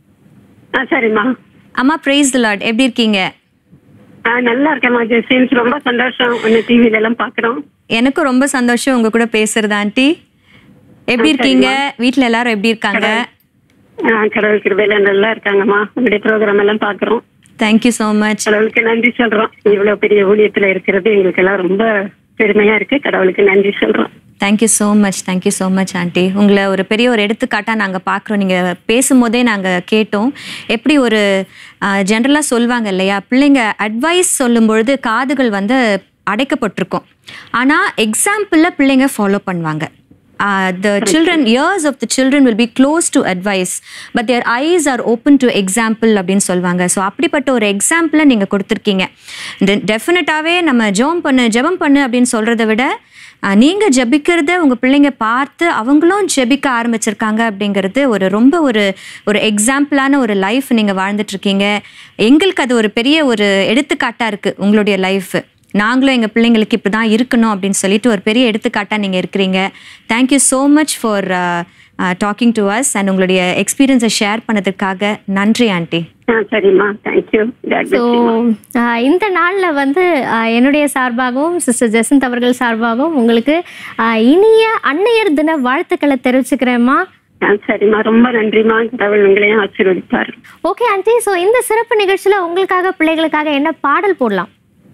ஆ சரிம்மா அம்மா பிரைஸ் லார்ட் எப்படி இருக்கீங்க ஆ நல்லா இருக்கேம்மா ஜெசின்ஸ் ரொம்ப சந்தோஷம் உன்னை டிவில எல்லாம் பாக்குறோம் எனக்கும் ரொம்ப சந்தோஷம் உங்க கூட பேசுறது ஆண்டி எப்படி இருக்கீங்க வீட்ல எல்லாரும் எப்படி இருக்காங்க ஆ, கடவுள் கிருபையில நல்லா இருக்காங்கம்மா உங்களுடைய ப்ரோக்ராம் எல்லாம் பாக்குறோம் தேங்க்யூ ஸோ மச் கடவுளுக்கு நன்றி சொல்றோம் இவ்வளவு பெரிய ஊழியத்துல இருக்கிறது எங்களுக்கு எல்லாம் ரொம்ப பெருமையா இருக்கு கடவுளுக்கு நன்றி சொல்றோம் thank you so much thank you so much aunty உங்களை ஒரு பெரிய ஒரு எடுத்துக்காட்டாக நாங்கள் பார்க்குறோம் நீங்கள் பேசும்போதே நாங்கள் கேட்டோம் எப்படி ஒரு ஜென்ரலாக சொல்லுவாங்க இல்லையா பிள்ளைங்க அட்வைஸ் சொல்லும் பொழுது காதுகள் வந்து அடைக்கப்பட்டிருக்கும் ஆனால் எக்ஸாம்பிளில் பிள்ளைங்க ஃபாலோ பண்ணுவாங்க uh, the children ears of the children will be close to advice but their eyes are open to example அப்படின்னு சொல்லுவாங்க ஸோ அப்படிப்பட்ட ஒரு எக்ஸாம்பிளை நீங்கள் கொடுத்துருக்கீங்க டெஃபினட்டாகவே நம்ம ஜெபம் பண்ணு ஜெபம் பண்ணு அப்படின்னு சொல்கிறத விட அஹ், நீங்க ஜெபிக்கிறத உங்க பிள்ளைங்க பார்த்து அவங்களும் ஜெபிக்க ஆரம்பிச்சிருக்காங்க அப்படிங்கிறது ஒரு ரொம்ப ஒரு ஒரு எக்ஸாம்பிளான ஒரு லைஃப் நீங்க வாழ்ந்துட்டு இருக்கீங்க எங்களுக்கு அது ஒரு பெரிய ஒரு எடுத்துக்காட்டா இருக்கு உங்களுடைய லைஃப் நாங்களும் எங்கள் பிள்ளைங்களுக்கு இப்படி தான் இருக்கணும் அப்படின்னு சொல்லிட்டு ஒரு பெரிய எடுத்துக்காட்டாக நீங்கள் இருக்கிறீங்க thank you so much for talking to us and உங்களுடைய எக்ஸ்பீரியன்ஸை ஷேர் பண்ணதுக்காக நன்றி ஆண்டி ஆ சரிம்மா தேங்க்யூ காட் ஸோ இந்த நாளில் வந்து ஆஹ், என்னுடைய சார்பாகவும் சிஸ்டர் ஜெசந்த் அவர்கள் சார்பாகவும் உங்களுக்கு ஆஹ், இனிய அன்னையர் தின வாழ்த்துக்களை தெரிவிச்சுக்கிறேம்மா ஆ சரிம்மா ரொம்ப நன்றிம்மா கடவுள் உங்களையும் ஆசீர்வதிப்பார் ஓகே ஆண்டி ஸோ இந்த சிறப்பு நிகழ்ச்சியில் உங்களுக்காக பிள்ளைகளுக்காக என்ன பாடல் போடலாம்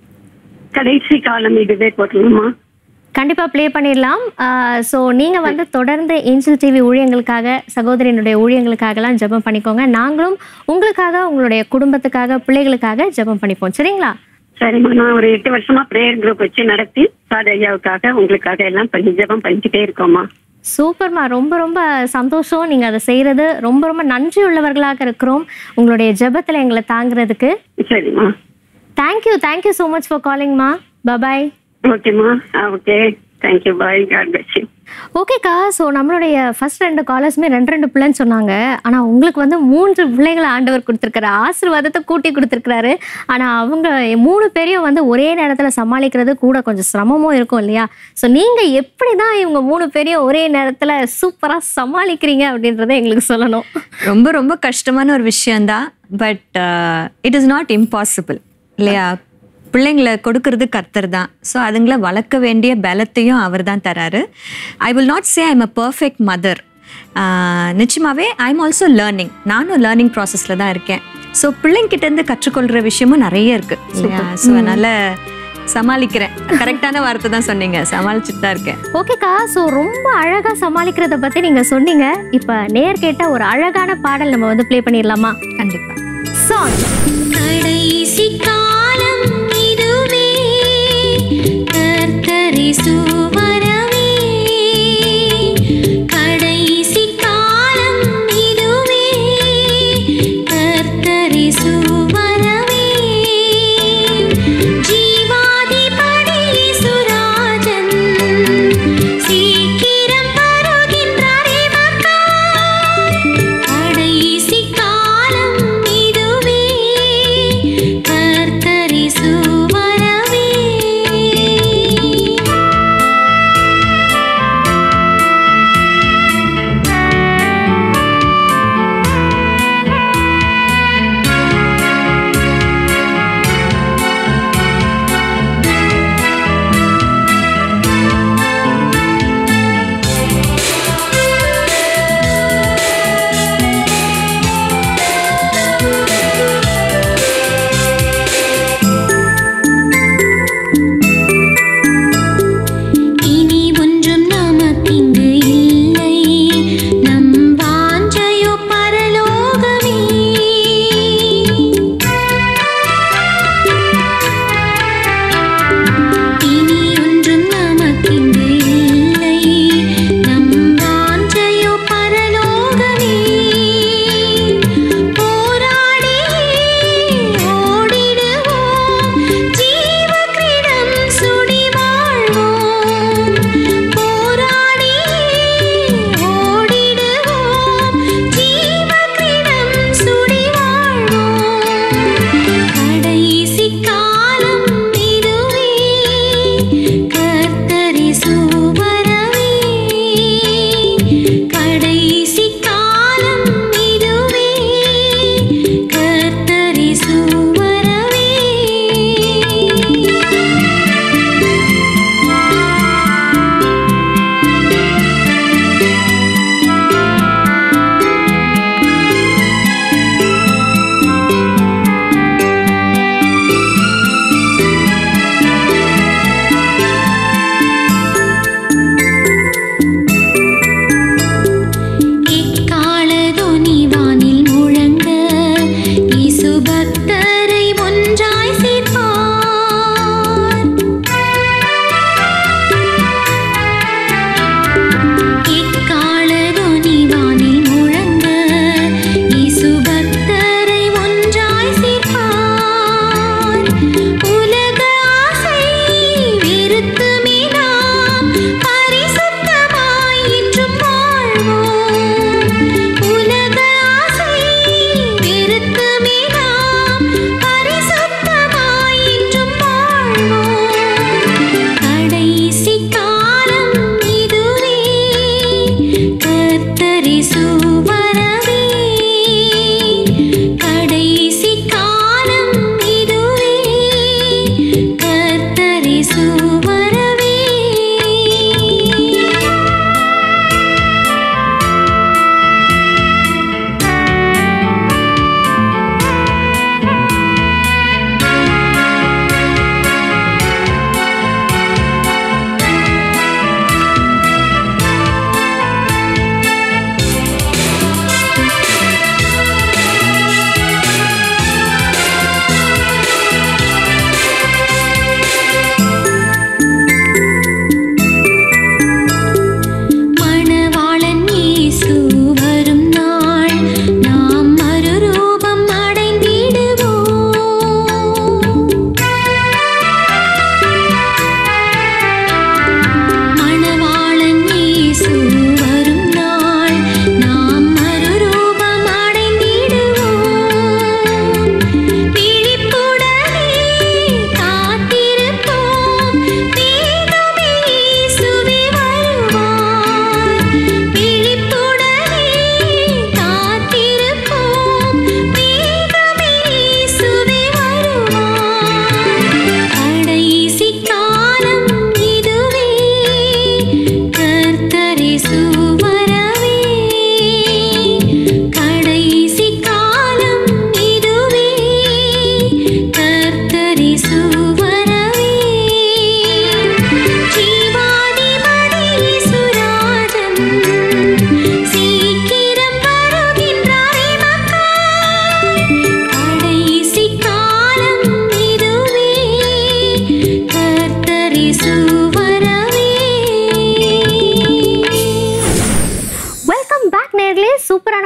கடைசி காலம் இதுவே போட்டணுமா கண்டிப்பாக ப்ளே பண்ணிடலாம் ஸோ நீங்கள் வந்து தொடர்ந்து ஏஞ்சல் டிவி ஊழியங்களுக்காக சகோதரியினுடைய ஊழியங்களுக்காகலாம் ஜெபம் பண்ணிக்கோங்க நாங்களும் உங்களுக்காக உங்களுடைய குடும்பத்துக்காக பிள்ளைகளுக்காக ஜெபம் பண்ணிப்போம் சரிங்களா சரிம்மா நான் ஒரு எட்டு வருஷமா பிரேயர் குரூப் வச்சு நடத்தி சார் ஐயாவுக்காக உங்களுக்காக எல்லாம் பண்ணி ஜெபம் பண்ணிக்கிட்டே இருக்கோம்மா சூப்பர்மா ரொம்ப ரொம்ப சந்தோஷம் நீங்கள் அதை செய்கிறது ரொம்ப ரொம்ப நன்றி உள்ளவர்களாக இருக்கிறோம் உங்களுடைய ஜெபத்தில் எங்களை தாங்குறதுக்கு சரிம்மா thank you thank you so much for காலிங்மா பபாய் ஓகேம்மா ஆ okay thank you bye God bless you ஓகேக்கா ஸோ நம்மளுடைய ஃபர்ஸ்ட் ரெண்டு காலர்ஸுமே ரெண்டு ரெண்டு பிள்ளைன்னு சொன்னாங்க ஆனால் உங்களுக்கு வந்து மூன்று பிள்ளைகளை ஆண்டவர் கொடுத்துருக்காரு ஆசீர்வாதத்தை கூட்டி கொடுத்துருக்காரு ஆனால் அவங்க மூணு பேரையும் வந்து ஒரே நேரத்தில் சமாளிக்கிறது கூட கொஞ்சம் சிரமமும் இருக்கும் இல்லையா ஸோ நீங்கள் எப்படி தான் இவங்க மூணு பேரையும் ஒரே நேரத்தில் சூப்பராக சமாளிக்கிறீங்க அப்படின்றத எங்களுக்கு சொல்லணும் ரொம்ப ரொம்ப கஷ்டமான ஒரு விஷயம்தான் but it is not impossible இல்லையா பிள்ளைங்களை கொடுக்கறது கர்த்தர் தான் ஸோ அதுங்களை வளர்க்க வேண்டிய பலத்தையும் அவர் தான் தராரு I will not say I'm a perfect mother நிச்சயமாகவே ஐம் ஆல்சோ லேர்னிங் நானும் லேர்னிங் ப்ராசஸில் தான் இருக்கேன் ஸோ பிள்ளைங்கிட்டேருந்து கற்றுக்கொள்கிற விஷயமும் நிறைய இருக்குது இல்லையா ஸோ அதனால் சமாளிக்கிறேன் கரெக்டான வார்த்தை தான் சொன்னீங்க சமாளிச்சுட்டு தான் இருக்கேன் ஓகேக்கா ஸோ ரொம்ப அழகாக சமாளிக்கிறத பற்றி நீங்கள் சொன்னீங்க இப்போ நேர் கேட்ட ஒரு அழகான பாடல் நம்ம வந்து ப்ளே பண்ணிடலாமா கண்டிப்பாக சாங் கடைசி காலம் இதுவே கர்த்தரை சுவரவே கடைசி காலம் இதுவே கர்த்தரை சுவரவே ஜீவாதிபதி சுராஜன் சீக்கிரம் வருகின்றாரே மக்கள் கடைசி காலம் இதுவே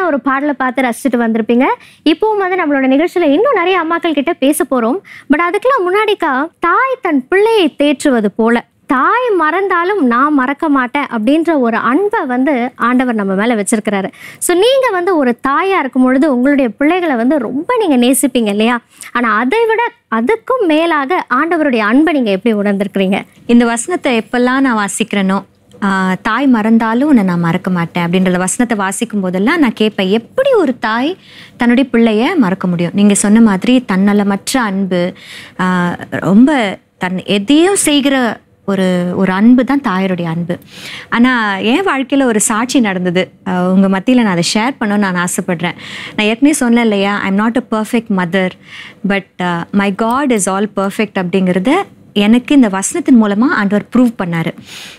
ஒரு பாடலை பார்த்து ரசிச்சுட்டு வந்திருப்பீங்க இப்போவும் வந்து நம்மளோட நிகழ்ச்சியில இன்னும் நிறைய அம்மாக்கள் கிட்ட பேச போறோம் பட் அதுக்கெல்லாம் முன்னாடிக்கா தாய் தன் பிள்ளையை தேற்றுவது போல தாய் மறந்தாலும் நான் மறக்க மாட்டேன் அப்படின்ற ஒரு அன்பை வந்து ஆண்டவர் நம்ம மேல வச்சிருக்கிறாரு ஸோ நீங்க வந்து ஒரு தாயா இருக்கும் பொழுது உங்களுடைய பிள்ளைகளை வந்து ரொம்ப நீங்க நேசிப்பீங்க இல்லையா ஆனா அதை விட அதுக்கும் மேலாக ஆண்டவருடைய அன்பை நீங்க எப்படி உணர்ந்திருக்கிறீங்க இந்த வசனத்தை எப்பெல்லாம் நான் வாசிக்கிறேனோ ஆஹ், தாய் மறந்தாலும் உன்னை நான் மறக்க மாட்டேன் அப்படின்ற வசனத்தை வாசிக்கும் போதெல்லாம் நான் கேட்பேன் எப்படி ஒரு தாய் தன்னுடைய பிள்ளைய மறக்க முடியும் நீங்கள் சொன்ன மாதிரி தன்னலமற்ற அன்பு ஆஹ், ரொம்ப தன் எதையும் செய்கிற ஒரு ஒரு அன்பு தான் தாயருடைய அன்பு ஆனால் என் வாழ்க்கையில் ஒரு சாட்சி நடந்தது ஆஹ், உங்க மத்தியில் நான் அதை ஷேர் பண்ணணும்னு நான் ஆசைப்படுறேன் நான் ஏற்கனவே சொன்னேன் இல்லையா I'm not a perfect mother but my God is all perfect அப்படிங்கிறத எனக்கு இந்த வசனத்தின் மூலமாக ஆண்டவர் ப்ரூவ் பண்ணார்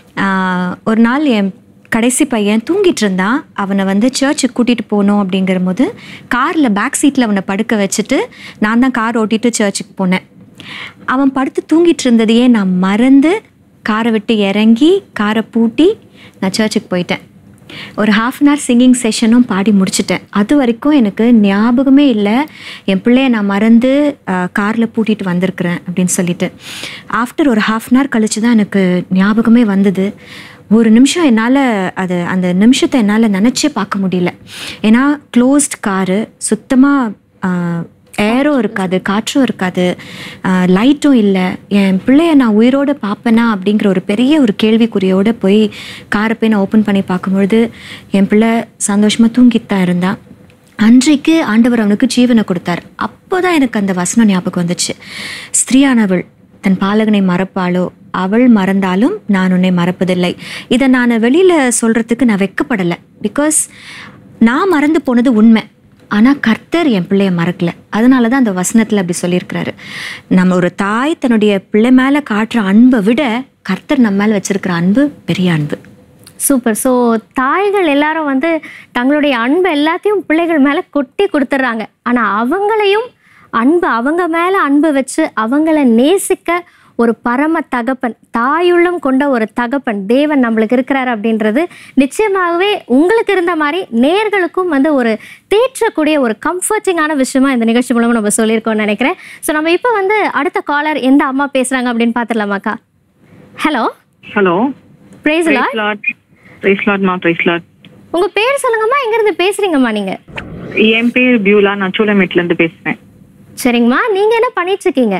ஒரு நாள் என் கடைசி பையன் தூங்கிட்டு இருந்தான் அவனை வந்து சர்ச்சுக்கு கூட்டிகிட்டு போகணும் அப்படிங்கிற போது காரில் பேக் சீட்டில் அவனை படுக்க வச்சுட்டு நான் தான் கார் ஓட்டிட்டு சர்ச்சுக்கு போனேன் அவன் படுத்து தூங்கிட்டு இருந்ததையே நான் மறந்து காரை விட்டு இறங்கி காரை பூட்டி நான் சர்ச்சுக்கு போயிட்டேன் ஒரு ஹாஃப் அன் ஹவர் சிங்கிங் செஷனும் பாடி முடிச்சிட்டேன் அது வரைக்கும் எனக்கு ஞாபகமே இல்லை என் பிள்ளைய நான் மறந்து காரில் பூட்டிட்டு வந்திருக்கிறேன் அப்படின்னு சொல்லிட்டு ஆஃப்டர் ஒரு ஹாஃப் அன் ஹவர் கழிச்சு தான் எனக்கு ஞாபகமே வந்தது ஒரு நிமிஷம் என்னால் அது அந்த நிமிஷத்தை என்னால் நினச்சே பார்க்க முடியல ஏன்னா க்ளோஸ்ட் காரு சுத்தமாக ஏரும் இருக்காது காற்றும் இருக்காது லைட்டும் இல்லை என் பிள்ளைய நான் உயிரோடு பார்ப்பேனா அப்படிங்கிற ஒரு பெரிய ஒரு கேள்விக்குறியோடு போய் காரை போய் நான் ஓப்பன் பண்ணி பார்க்கும்பொழுது என் பிள்ளை சந்தோஷமாக தூங்கிட்டு தான் இருந்தான் அன்றைக்கு ஆண்டவர் அவனுக்கு ஜீவனை கொடுத்தார் அப்போ தான் எனக்கு அந்த வசனம் ஞாபகம் வந்துச்சு ஸ்திரீயானவள் தன் பாலகனை மறப்பாளோ அவள் மறந்தாலும் நான் உன்னை மறப்பதில்லை இதை நான் வெளியில் சொல்கிறதுக்கு நான் வெக்கப்படலை பிகாஸ் நான் மறந்து போனது உண்மை ஆனால் கர்த்தர் என் பிள்ளைய மறக்கல அதனால தான் அந்த வசனத்தில் அப்படி சொல்லியிருக்கிறாரு நம்ம ஒரு தாய் தன்னுடைய பிள்ளை மேலே காட்டுற அன்பை விட கர்த்தர் நம்ம மேலே வச்சிருக்கிற அன்பு பெரிய அன்பு சூப்பர் ஸோ தாய்கள் எல்லாரும் வந்து தங்களுடைய அன்பு எல்லாத்தையும் பிள்ளைகள் மேலே கொட்டி கொடுத்துட்றாங்க ஆனால் அவங்களையும் அன்பு அவங்க மேலே அன்பு வச்சு அவங்கள நேசிக்க ஒரு பரம தகப்பன் தாயுள்ளம் கொண்ட ஒரு தகப்பன் தேவன் நம்மளுக்கு இருக்கிறாரு அப்படின்றது நிச்சயமாகவே உங்களுக்கு இருந்த மாதிரி நேர்களுக்கும் வந்து ஒரு தேற்றக்கூடிய ஒரு கம்ஃபர்டிங்கான விஷயமா இந்த நிகழ்ச்சி மூலமா நம்ம சொல்லியிருக்கோம்னு நினைக்கிறேன் ஸோ நம்ம இப்போ வந்து அடுத்த காலர் எந்த அம்மா பேசுறாங்க அப்படின்னு பார்த்துடலாமாக்கா hello hello praise praise Lord praise லாட்மா பிரைஸ் லாட் உங்க பேர் சொல்லுங்கம்மா எங்க இருந்து பேசுறீங்கம்மா நீங்க என் பேர் பியூலா நான் சூளமேட்ல இருந்து பேசுறேன் சரிங்கம்மா நீங்க என்ன பண்ணிட்டு இருக்கீங்க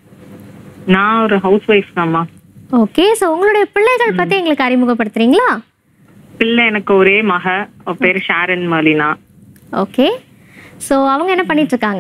நான் ஒரு ஹவுஸ் ஒய்ஃப் தான்மா ஓகே ஸோ உங்களுடைய பிள்ளைகள் பத்தி எங்களுக்கு அறிமுகப்படுத்துறீங்களா பிள்ளை எனக்கு ஒரே மக அவ பேரு ஷாரன் மலினா ஓகே ஸோ அவங்க என்ன பண்ணிட்டு இருக்காங்க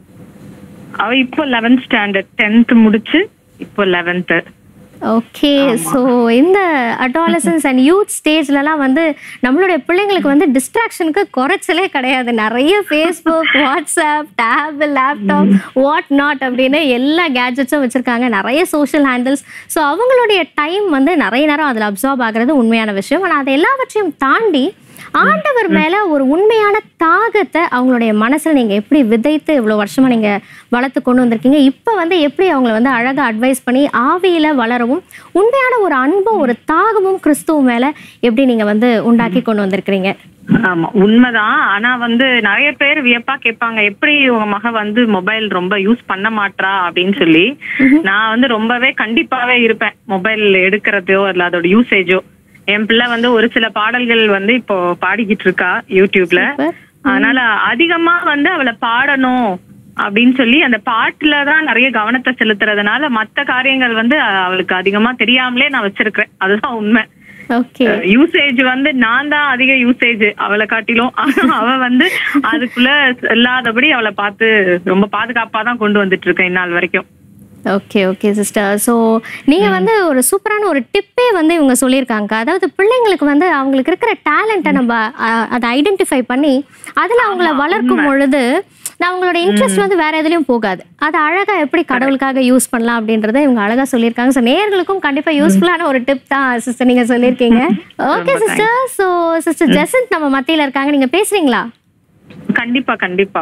அவ இப்போ லெவன்த் ஸ்டாண்டர்ட் டென்த் முடிச்சு இப்போ லெவன்த் ஓகே ஸோ இந்த அடாலசன்ஸ் அண்ட் யூத் ஸ்டேஜ்லலாம் வந்து நம்மளுடைய பிள்ளைங்களுக்கு வந்து டிஸ்ட்ராக்ஷனுக்கு குறைச்சலே கிடையாது நிறைய Facebook WhatsApp tab laptop what not அப்படின்னு எல்லா கேஜெட்ஸும் வச்சுருக்காங்க நிறைய சோஷியல் ஹேண்டில்ஸ் ஸோ அவங்களுடைய டைம் வந்து நிறைய நேரம் அதில் அப்சார்ப் ஆகிறது உண்மையான விஷயம் ஆனால் அது எல்லாவற்றையும் தாண்டி ஆண்டவர் மேல ஒரு உண்மையான தாகத்தை அவங்களுடைய மனசுல நீங்க எப்படி விதைத்து இவ்வளவு வருஷமா நீங்க வளர்த்து கொண்டு வந்திருக்கீங்க இப்ப வந்து எப்படி அவங்கள வந்து அழகா அட்வைஸ் பண்ணி ஆவியில வளரவும் உண்மையான ஒரு அன்பும் ஒரு தாகமும் கிறிஸ்துவ மேல எப்படி நீங்க வந்து உண்டாக்கி கொண்டு வந்திருக்கிறீங்க ஆமா உண்மைதான் ஆனா வந்து நிறைய பேர் வியப்பா கேட்பாங்க எப்படி உங்க மக வந்து மொபைல் ரொம்ப யூஸ் பண்ண மாட்றா அப்படின்னு சொல்லி நான் வந்து ரொம்பவே கண்டிப்பாவே இருப்பேன் மொபைல் எடுக்கிறதோ இல்ல அதோட யூசேஜோ என் பிள்ளை வந்து ஒரு சில பாடல்கள் வந்து இப்போ பாடிக்கிட்டு இருக்கா யூடியூப்ல Super. அதனால அதிகமா வந்து அவளை பாடணும் அப்படின்னு சொல்லி அந்த பாட்டுல தான் நிறைய கவனத்தை செலுத்துறதுனால மத்த காரியங்கள் வந்து அவளுக்கு அதிகமா தெரியாமலே நான் வச்சிருக்கிறேன் அதுதான் உண்மை ஓகே யூசேஜ் வந்து நான் தான் அதிக யூசேஜ் அவளை காட்டிலும் ஆனா அவ வந்து அதுக்குள்ள இல்லாதபடி அவளை பார்த்து ரொம்ப பாதுகாப்பா தான் கொண்டு வந்துட்டு இருக்கேன் இந்நாள் வரைக்கும் ஓகே ஓகே சிஸ்டர் ஸோ நீங்க வந்து ஒரு சூப்பரான ஒரு டிப்பே வந்து இவங்க சொல்லியிருக்காங்க அதாவது பிள்ளைங்களுக்கு வந்து அவங்களுக்கு இருக்கிற டேலண்ட்டை நம்ம அஹ், அதை ஐடென்டிஃபை பண்ணி அதில் அவங்கள வளர்க்கும் பொழுது நான் அவங்களோட இன்ட்ரெஸ்ட் வந்து வேற எதுலயும் போகாது அதை அழகா எப்படி கடவுளுக்காக யூஸ் பண்ணலாம் அப்படின்றத இவங்க அழகா சொல்லியிருக்காங்க ஸோ நேர்களுக்கும் கண்டிப்பா யூஸ்ஃபுல்லான ஒரு டிப் தான் சிஸ்டர் நீங்க சொல்லியிருக்கீங்க okay sister so sister Jesanth நம்ம மத்தியில இருக்காங்க நீங்க பேசுறீங்களா கண்டிப்பா கண்டிப்பா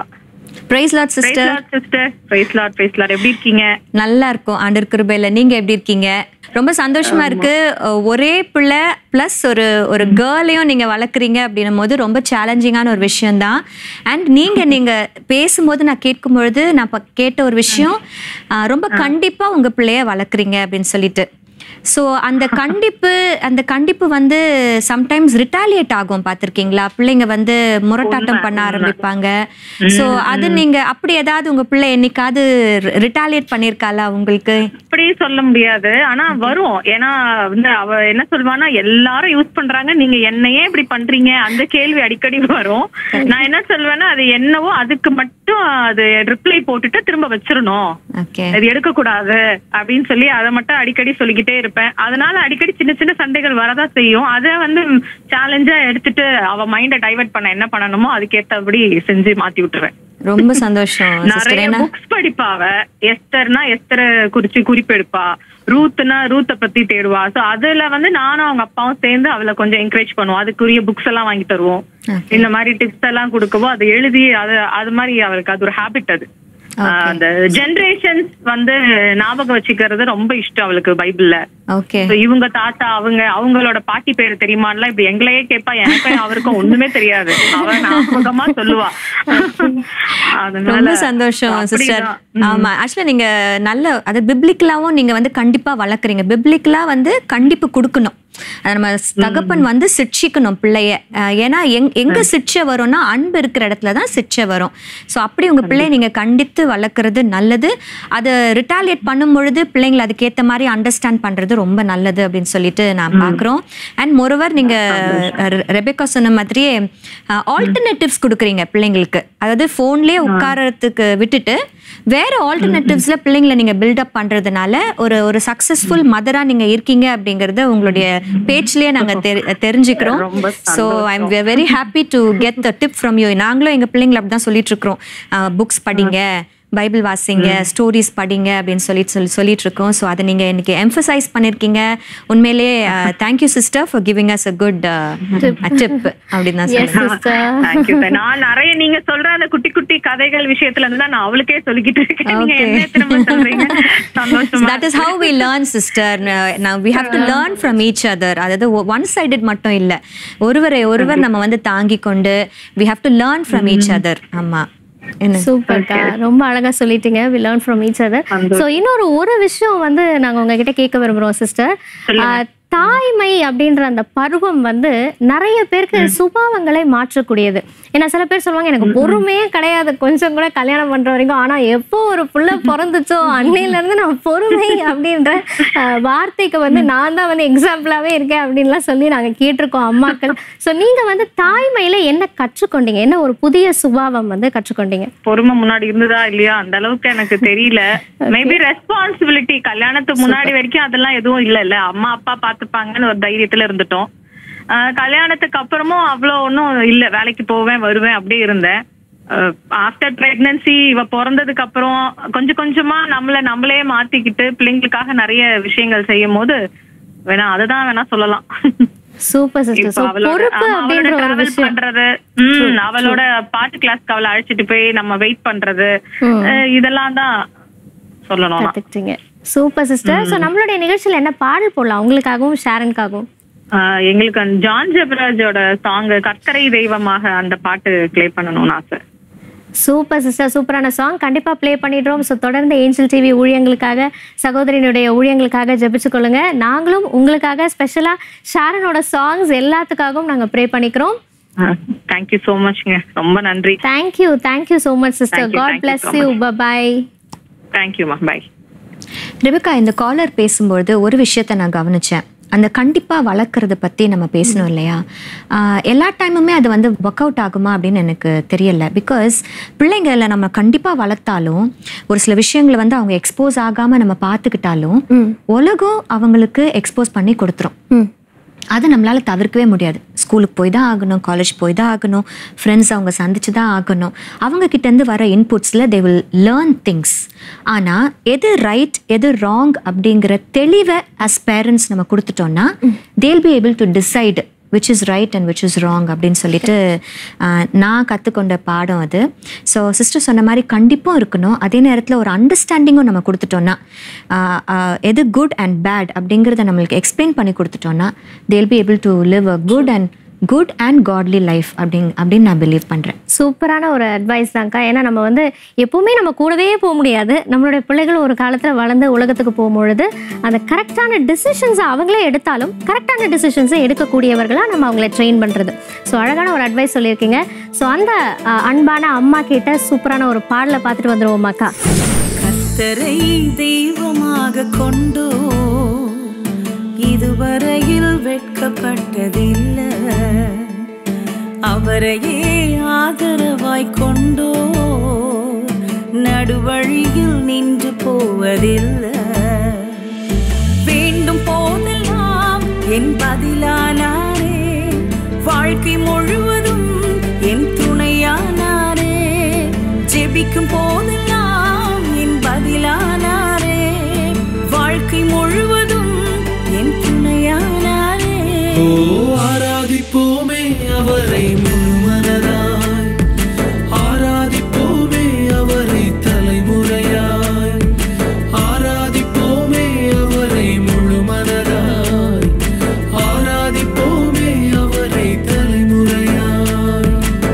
praise Lord sister sister praise Lord praise Lord எப்படி இருக்கீங்க நல்லா இருக்கும் ஆண்டர் கிருபையில நீங்க எப்படி இருக்கீங்க ரொம்ப சந்தோஷமா இருக்கு அஹ் ஒரே பிள்ளை ப்ளஸ் ஒரு ஒரு கேர்ளையும் நீங்க வளர்க்குறீங்க அப்படின்னும் போது ரொம்ப சேலஞ்சிங்கான ஒரு விஷயம்தான் அண்ட் நீங்க நீங்க பேசும்போது நான் கேட்கும் பொழுது நான் இப்ப கேட்ட ஒரு விஷயம் அஹ் ரொம்ப கண்டிப்பா உங்க பிள்ளைய வளர்க்குறீங்க அப்படின்னு சொல்லிட்டு ஸோ அந்த கண்டிப்பு அந்த கண்டிப்பு வந்து சம்டைம்ஸ் ரிட்டாலியேட் ஆகும் பார்த்துருக்கீங்களா பிள்ளைங்க வந்து முரட்டாட்டம் பண்ண ஆரம்பிப்பாங்க ஸோ அது நீங்க அப்படி ஏதாவது உங்க பிள்ளை என்னைக்காவது ரிட்டாலியேட் பண்ணியிருக்காளா உங்களுக்கு அப்படி சொல்ல முடியாது ஆனா வரும் ஏன்னா வந்து அவ என்ன சொல்வானா எல்லாரும் யூஸ் பண்றாங்க நீங்க என்னையே இப்படி பண்றீங்க அந்த கேள்வி அடிக்கடி வரும் நான் என்ன சொல்வேன்னா அது என்னவோ அதுக்கு மட்டும் அது ரிப்ளை போட்டுட்டு திரும்ப வச்சிரணும் ஓகே அது எடுக்க கூடாது அப்படின்னு சொல்லி அதை மட்டும் அடிக்கடி சொல்லிக்கிட்டே இருப்பேன் அதனால அடிக்கடி சின்ன சின்ன சண்டைகள் வரதான் செய்யும் அதை வந்து சேலஞ்சா எடுத்துட்டு அவ மைண்ட டைவர்ட் பண்ண என்ன பண்ணணுமோ அதுக்கேத்தபடி செஞ்சு மாத்தி விட்டுருவேன் ரொம்ப சந்தோஷம் சிஸ்டர் நிறைய ஏன்னா புக்ஸ் படிப்பா அவ எஸ்டர்னா எஸ்டரை குறிச்சு குறிப்பெடுப்பா ரூத்னா ரூத்த பத்தி தேடுவா சோ அதுல வந்து நானும் அவங்க அப்பாவும் சேர்ந்து அவளை கொஞ்சம் என்கரேஜ் பண்ணுவோம் அதுக்குரிய புக்ஸ் எல்லாம் வாங்கி தருவோம் Okay. இந்த மாதிரி டிப்ஸ் எல்லாம் கொடுக்கவோ அதை எழுதி அது அது மாதிரி அவளுக்கு அது ஒரு ஹாபிட் அது ஆஹ் அந்த ஜெனரேஷன்ஸ் வந்து ஞாபகம் வச்சுக்கிறது ரொம்ப இஷ்டம் அவளுக்கு பைபிள்ல ஓகே So இவங்க தாத்தா அவங்க அவங்களோட பாட்டி பேரு தெரியுமான்லாம் இப்படி எங்களையே கேட்பா எனக்கும் அவருக்கும் ஒண்ணுமே தெரியாது அவ ஞாபகமா சொல்லுவா அதனால ரொம்ப சந்தோஷம் சிஸ்டர் அப்படிதான். ஆமா ஆக்சுவலா நீங்க நல்ல அது பிப்ளிக்கலாவும் நீங்க வந்து கண்டிப்பா வளர்க்குறீங்க பிப்ளிக்கலா வந்து கண்டிப்பு கொடுக்கணும் அது நம்ம தகப்பன் வந்து சிட்சிக்கணும் பிள்ளைய அஹ் ஏன்னா எங் எங்க சிட்சை வரும்னா அன்பு இருக்கிற இடத்துல தான் சிட்சை வரும் ஸோ அப்படி உங்க பிள்ளைய நீங்க கண்டித்து வளர்க்குறது நல்லது அதை ரிட்டாலியேட் பண்ணும் பொழுது பிள்ளைங்களை அதுக்கேற்ற மாதிரி அண்டர்ஸ்டாண்ட் பண்றது ரொம்ப நல்லது அப்படின்னு சொல்லிட்டு நான் பார்க்குறோம் அண்ட் மொரோவர் நீங்க ரெ- ரெபேக்கா சொன்ன மாதிரியே ஆல்டர்னேட்டிவ்ஸ் கொடுக்குறீங்க பிள்ளைங்களுக்கு அதாவது ஃபோன்லேயே உட்காரத்துக்கு விட்டுட்டு வேற ஆல்டர்னேட்டிவ்ஸ்ல பிள்ளைங்களை நீங்க பில்டப் பண்றதுனால ஒரு ஒரு சக்சஸ்ஃபுல் மதரா நீங்க இருக்கீங்க அப்படிங்கறத உங்களுடைய பேச்சிலேயே நாங்க தெரி- தெரிஞ்சுக்கிறோம் ரொம்ப so I am very happy to get the tip from you நாங்களும் எங்க பிள்ளைங்களை அப்படிதான் சொல்லிட்டு இருக்கிறோம் புக்ஸ் படிங்க பைபிள் வாசிங்க ஸ்டோரிஸ் படிங்க அப்படின்னு சொல்லிட்டு சொல்லி சொல்லிட்டு இருக்கோம் ஸோ அதை நீங்க இன்னைக்கு எம்ஃபசைஸ் பண்ணிருக்கீங்க உண்மையிலேயே thank you sister for giving us a good tip அப்படின்னு தான் எஸ் சொல்றேன் சிஸ்டர் Thank you, sir. நான் நிறைய நீங்க சொல்ற அந்த குட்டி குட்டி கதைகள் விஷயத்துல இருந்து தான் நான் அவளுக்கே சொல்லிக்கிட்டு இருக்கேன் நீங்க Okay. என்ன திரும்ப சொல்றீங்க சந்தோஷமா that is how we learn sister Uh, now we have to learn from each other அதாவது ஒன் சைடட் மட்டும் இல்ல ஒருவரை ஒருவர் நம்ம வந்து தாங்கி கொண்டு we have to learn from each other ஆமா என்ன சூப்பர்க்கா ரொம்ப அழகா சொல்லிட்டீங்க we learn from each other so இன்னொரு ஒரு விஷயம் வந்து நாங்க உங்ககிட்ட கேட்க விரும்புறோம் சிஸ்டர் தாய்மை அப்படின்ற அந்த பருவம் வந்து நிறைய பேருக்கு சுபாவங்களை மாற்றக்கூடியது ஏன்னா சில பேர் சொல்லுவாங்க எனக்கு பொறுமையே கிடையாது கொஞ்சம் கூட கல்யாணம் பண்ற வரைக்கும் ஆனா எப்போ ஒரு புள்ள பிறந்துச்சோ அன்னையில இருந்து நான் பொறுமை அப்படின்ற அஹ், வார்த்தைக்கு வந்து நான் தான் வந்து எக்ஸாம்பிளாவே இருக்கேன் அப்படின்லாம் சொல்லி நாங்க கேட்டிருக்கோம் அம்மாக்கள் ஸோ நீங்க வந்து தாய்மையில என்ன கற்றுக்கொண்டீங்க என்ன ஒரு புதிய சுபாவம் வந்து கற்றுக்கொண்டீங்க பொறுமை முன்னாடி இருந்ததா இல்லையா அந்த அளவுக்கு எனக்கு தெரியல மேபி ரெஸ்பான்சிபிலிட்டி கல்யாணத்துக்கு முன்னாடி வரைக்கும் அதெல்லாம் எதுவும் இல்ல இல்ல அம்மா அப்பா பாத்துப்பாங்கன்னு ஒரு தைரியத்துல இருந்துட்டோம் ஆஹ் கல்யாணத்துக்கு அப்புறமும் அவ்வளவு ஒன்றும் இல்ல வேலைக்கு போவேன் வருவேன் அப்படியே இருந்தேன் ஆஃப்டர் பிரெக்னன்சி இவ பிறந்ததுக்கு அப்புறம் கொஞ்சம் கொஞ்சமா நம்மள நம்மளே மாத்திக்கிட்டு பிள்ளைங்களுக்காக நிறைய விஷயங்கள் செய்யும் போது வேணா அதுதான் வேணா சொல்லலாம் சூப்பர் சிஸ்டர் இப்ப ஸோ அவளோட- பொறுப்பு ஆமா, அவளோட அப்படின்ற ஒரு travel விஷயம் பண்றது ம், அவளோட பாட்டு கிளாஸ்க்கு அவளை அழைச்சிட்டு போய் நம்ம வெயிட் பண்றது அஹ், இதெல்லாம் தான் சொல்லணும் நான். கத்துக்கிட்டீங்க சூப்பர் சிஸ்டர் ஸோ நம்மளுடைய நிகழ்ச்சியில என்ன பாடல் போடலாம் உங்களுக்காகவும் ஷாரனுக்காகவும் ஆஹ், எங்களுக்கு அந்த ஜான் ஜெபராஜோட சாங் கர்த்தரை தெய்வமாக அந்த பாட்டு ப்ளே பண்ணணும்னு ஆசை சூப்பர் சிஸ்டர் சூப்பரான சாங் கண்டிப்பா ப்ளே பண்ணிடுறோம் ஸோ தொடர்ந்து ஏஞ்சல் டிவி ஊழியங்களுக்காக சகோதரியினுடைய ஊழியங்களுக்காக ஜெபிச்சு கொள்ளுங்க நாங்களும் உங்களுக்காக ஸ்பெஷலா ஷாரனோட சாங்ஸ் எல்லாத்துக்காகவும் நாங்க ப்ரே பண்ணிக்கிறோம் தேங்க்யூ ஸோ மச்ங்க ரொம்ப நன்றி thank you thank you so much sister Thank you, God thank you bless so you bye தேங்க்யூமா பை ரெபேக்கா இந்த காலர் பேசும்பொழுது ஒரு விஷயத்தை நான் கவனிச்சேன் அந்த கண்டிப்பா வளர்க்கறத பத்தி நம்ம பேசணும் இல்லையா ஆஹ் எல்லா டைமுமே அது வந்து ஒர்க் அவுட் ஆகுமா அப்படின்னு எனக்கு தெரியல பிகாஸ் பிள்ளைங்களை நம்ம கண்டிப்பா வளர்த்தாலும் ஒரு சில விஷயங்களை வந்து அவங்க எக்ஸ்போஸ் ஆகாம நம்ம பார்த்துக்கிட்டாலும் உலகம் அவங்களுக்கு எக்ஸ்போஸ் பண்ணி கொடுத்துரும் ம் அது நம்மளால தவிர்க்கவே முடியாது ஸ்கூலுக்கு போய் தான் ஆகணும் காலேஜ் போய் தான் ஆகணும் ஃப்ரெண்ட்ஸ் அவங்க சந்திச்சு தான் ஆகணும் அவங்க கிட்ட இருந்து வர இன்புட்ஸில் தே வில் லேர்ன் திங்ஸ் ஆனால் எது ரைட் எது ராங் அப்படிங்கிற தெளிவை அஸ் பேரண்ட்ஸ் நம்ம கொடுத்துட்டோம்னா they'll be able to decide which is right and which is wrong அப்படின்னு சொல்லிட்டு ஆஹ், நான் கற்றுக்கொண்ட பாடம் அது ஸோ சிஸ்டர் சொன்ன மாதிரி கண்டிப்பும் இருக்கணும் அதே நேரத்தில் ஒரு அண்டர்ஸ்டாண்டிங்கும் நம்ம கொடுத்துட்டோன்னா ஆஹ், ஆஹ், எது குட் அண்ட் பேட் அப்படிங்கிறத நம்மளுக்கு எக்ஸ்பிளைன் பண்ணி கொடுத்துட்டோன்னா they'll be able to live a good and good and godly life அப்படிங் அப்படின்னு நான் பிலீவ் பண்ணுறேன் சூப்பரான ஒரு அட்வைஸ் தான்க்கா ஏன்னா நம்ம வந்து எப்பவுமே நம்ம கூடவே போக முடியாது நம்மளுடைய பிள்ளைகள் ஒரு காலத்தில் வளர்ந்து உலகத்துக்கு போகும்பொழுது அந்த கரெக்டான டிசிஷன்ஸை அவங்களே எடுத்தாலும் கரெக்டான டிசிஷன்ஸை எடுக்கக்கூடியவர்களாக நம்ம அவங்கள ட்ரெயின் பண்ணுறது ஸோ அழகான ஒரு அட்வைஸ் சொல்லியிருக்கீங்க ஸோ அந்த அஹ், அன்பான அம்மா கிட்ட சூப்பரான ஒரு பாடலை பார்த்துட்டு வந்துருவோமாக்கா கத்தரை தெய்வமாக கொண்டோ இதுவரையில் வெட்கப்பட்டதில்லை அவரையே ஆதரவாய் கொண்டோ நடுவழியில் நின்று போவதில்லை வேண்டும் போதெல்லாம் என் பதிலானாரே வாழ்க்கை முழுவதும் என் துணையானாரே ஜெபிக்கும் போதெல்லாம் என் பதிலானாரே வாழ்க்கை முழுவதும் என் துணையானாரே ஓ ஆராதிப்போமே அவரை முழுமனதாய் ஆராதிப்போமே அவரை தலைமுறையாய் ஆராதிப்போமே அவரை முழுமனதாய் ஆராதிப்போமே அவரை தலைமுறையாய்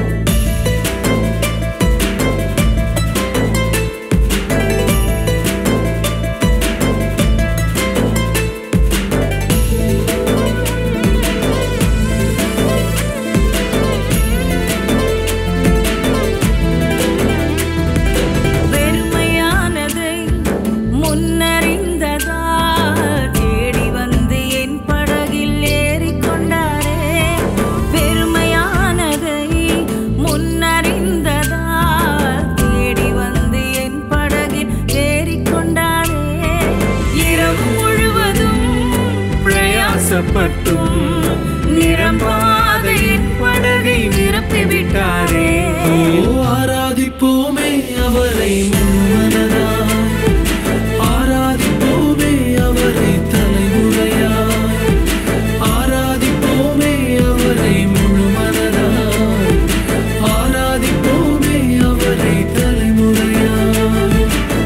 வெறுமையானதை முன்னறிந்ததா தேடி வந்து என் படகில் ஏறிக்கொண்டாரே வெறுமையானதை முன்னறிந்ததா தேடி வந்து என் படகில் ஏறிக்கொண்டாரே இரவு முழுவதும் பிரயாசப்பட்டும் நிரம்பாத என் படகை நிரப்பிவிட்டாரே ஓ ஆராதிப்போமே அவரை முழுமனதாய் ஆராதிப்போமே அவரை தலைமுறையாய் ஆராதிப்போமே அவரை முழுமனதாய் ஆராதிப்போமே அவரை தலைமுறையாய்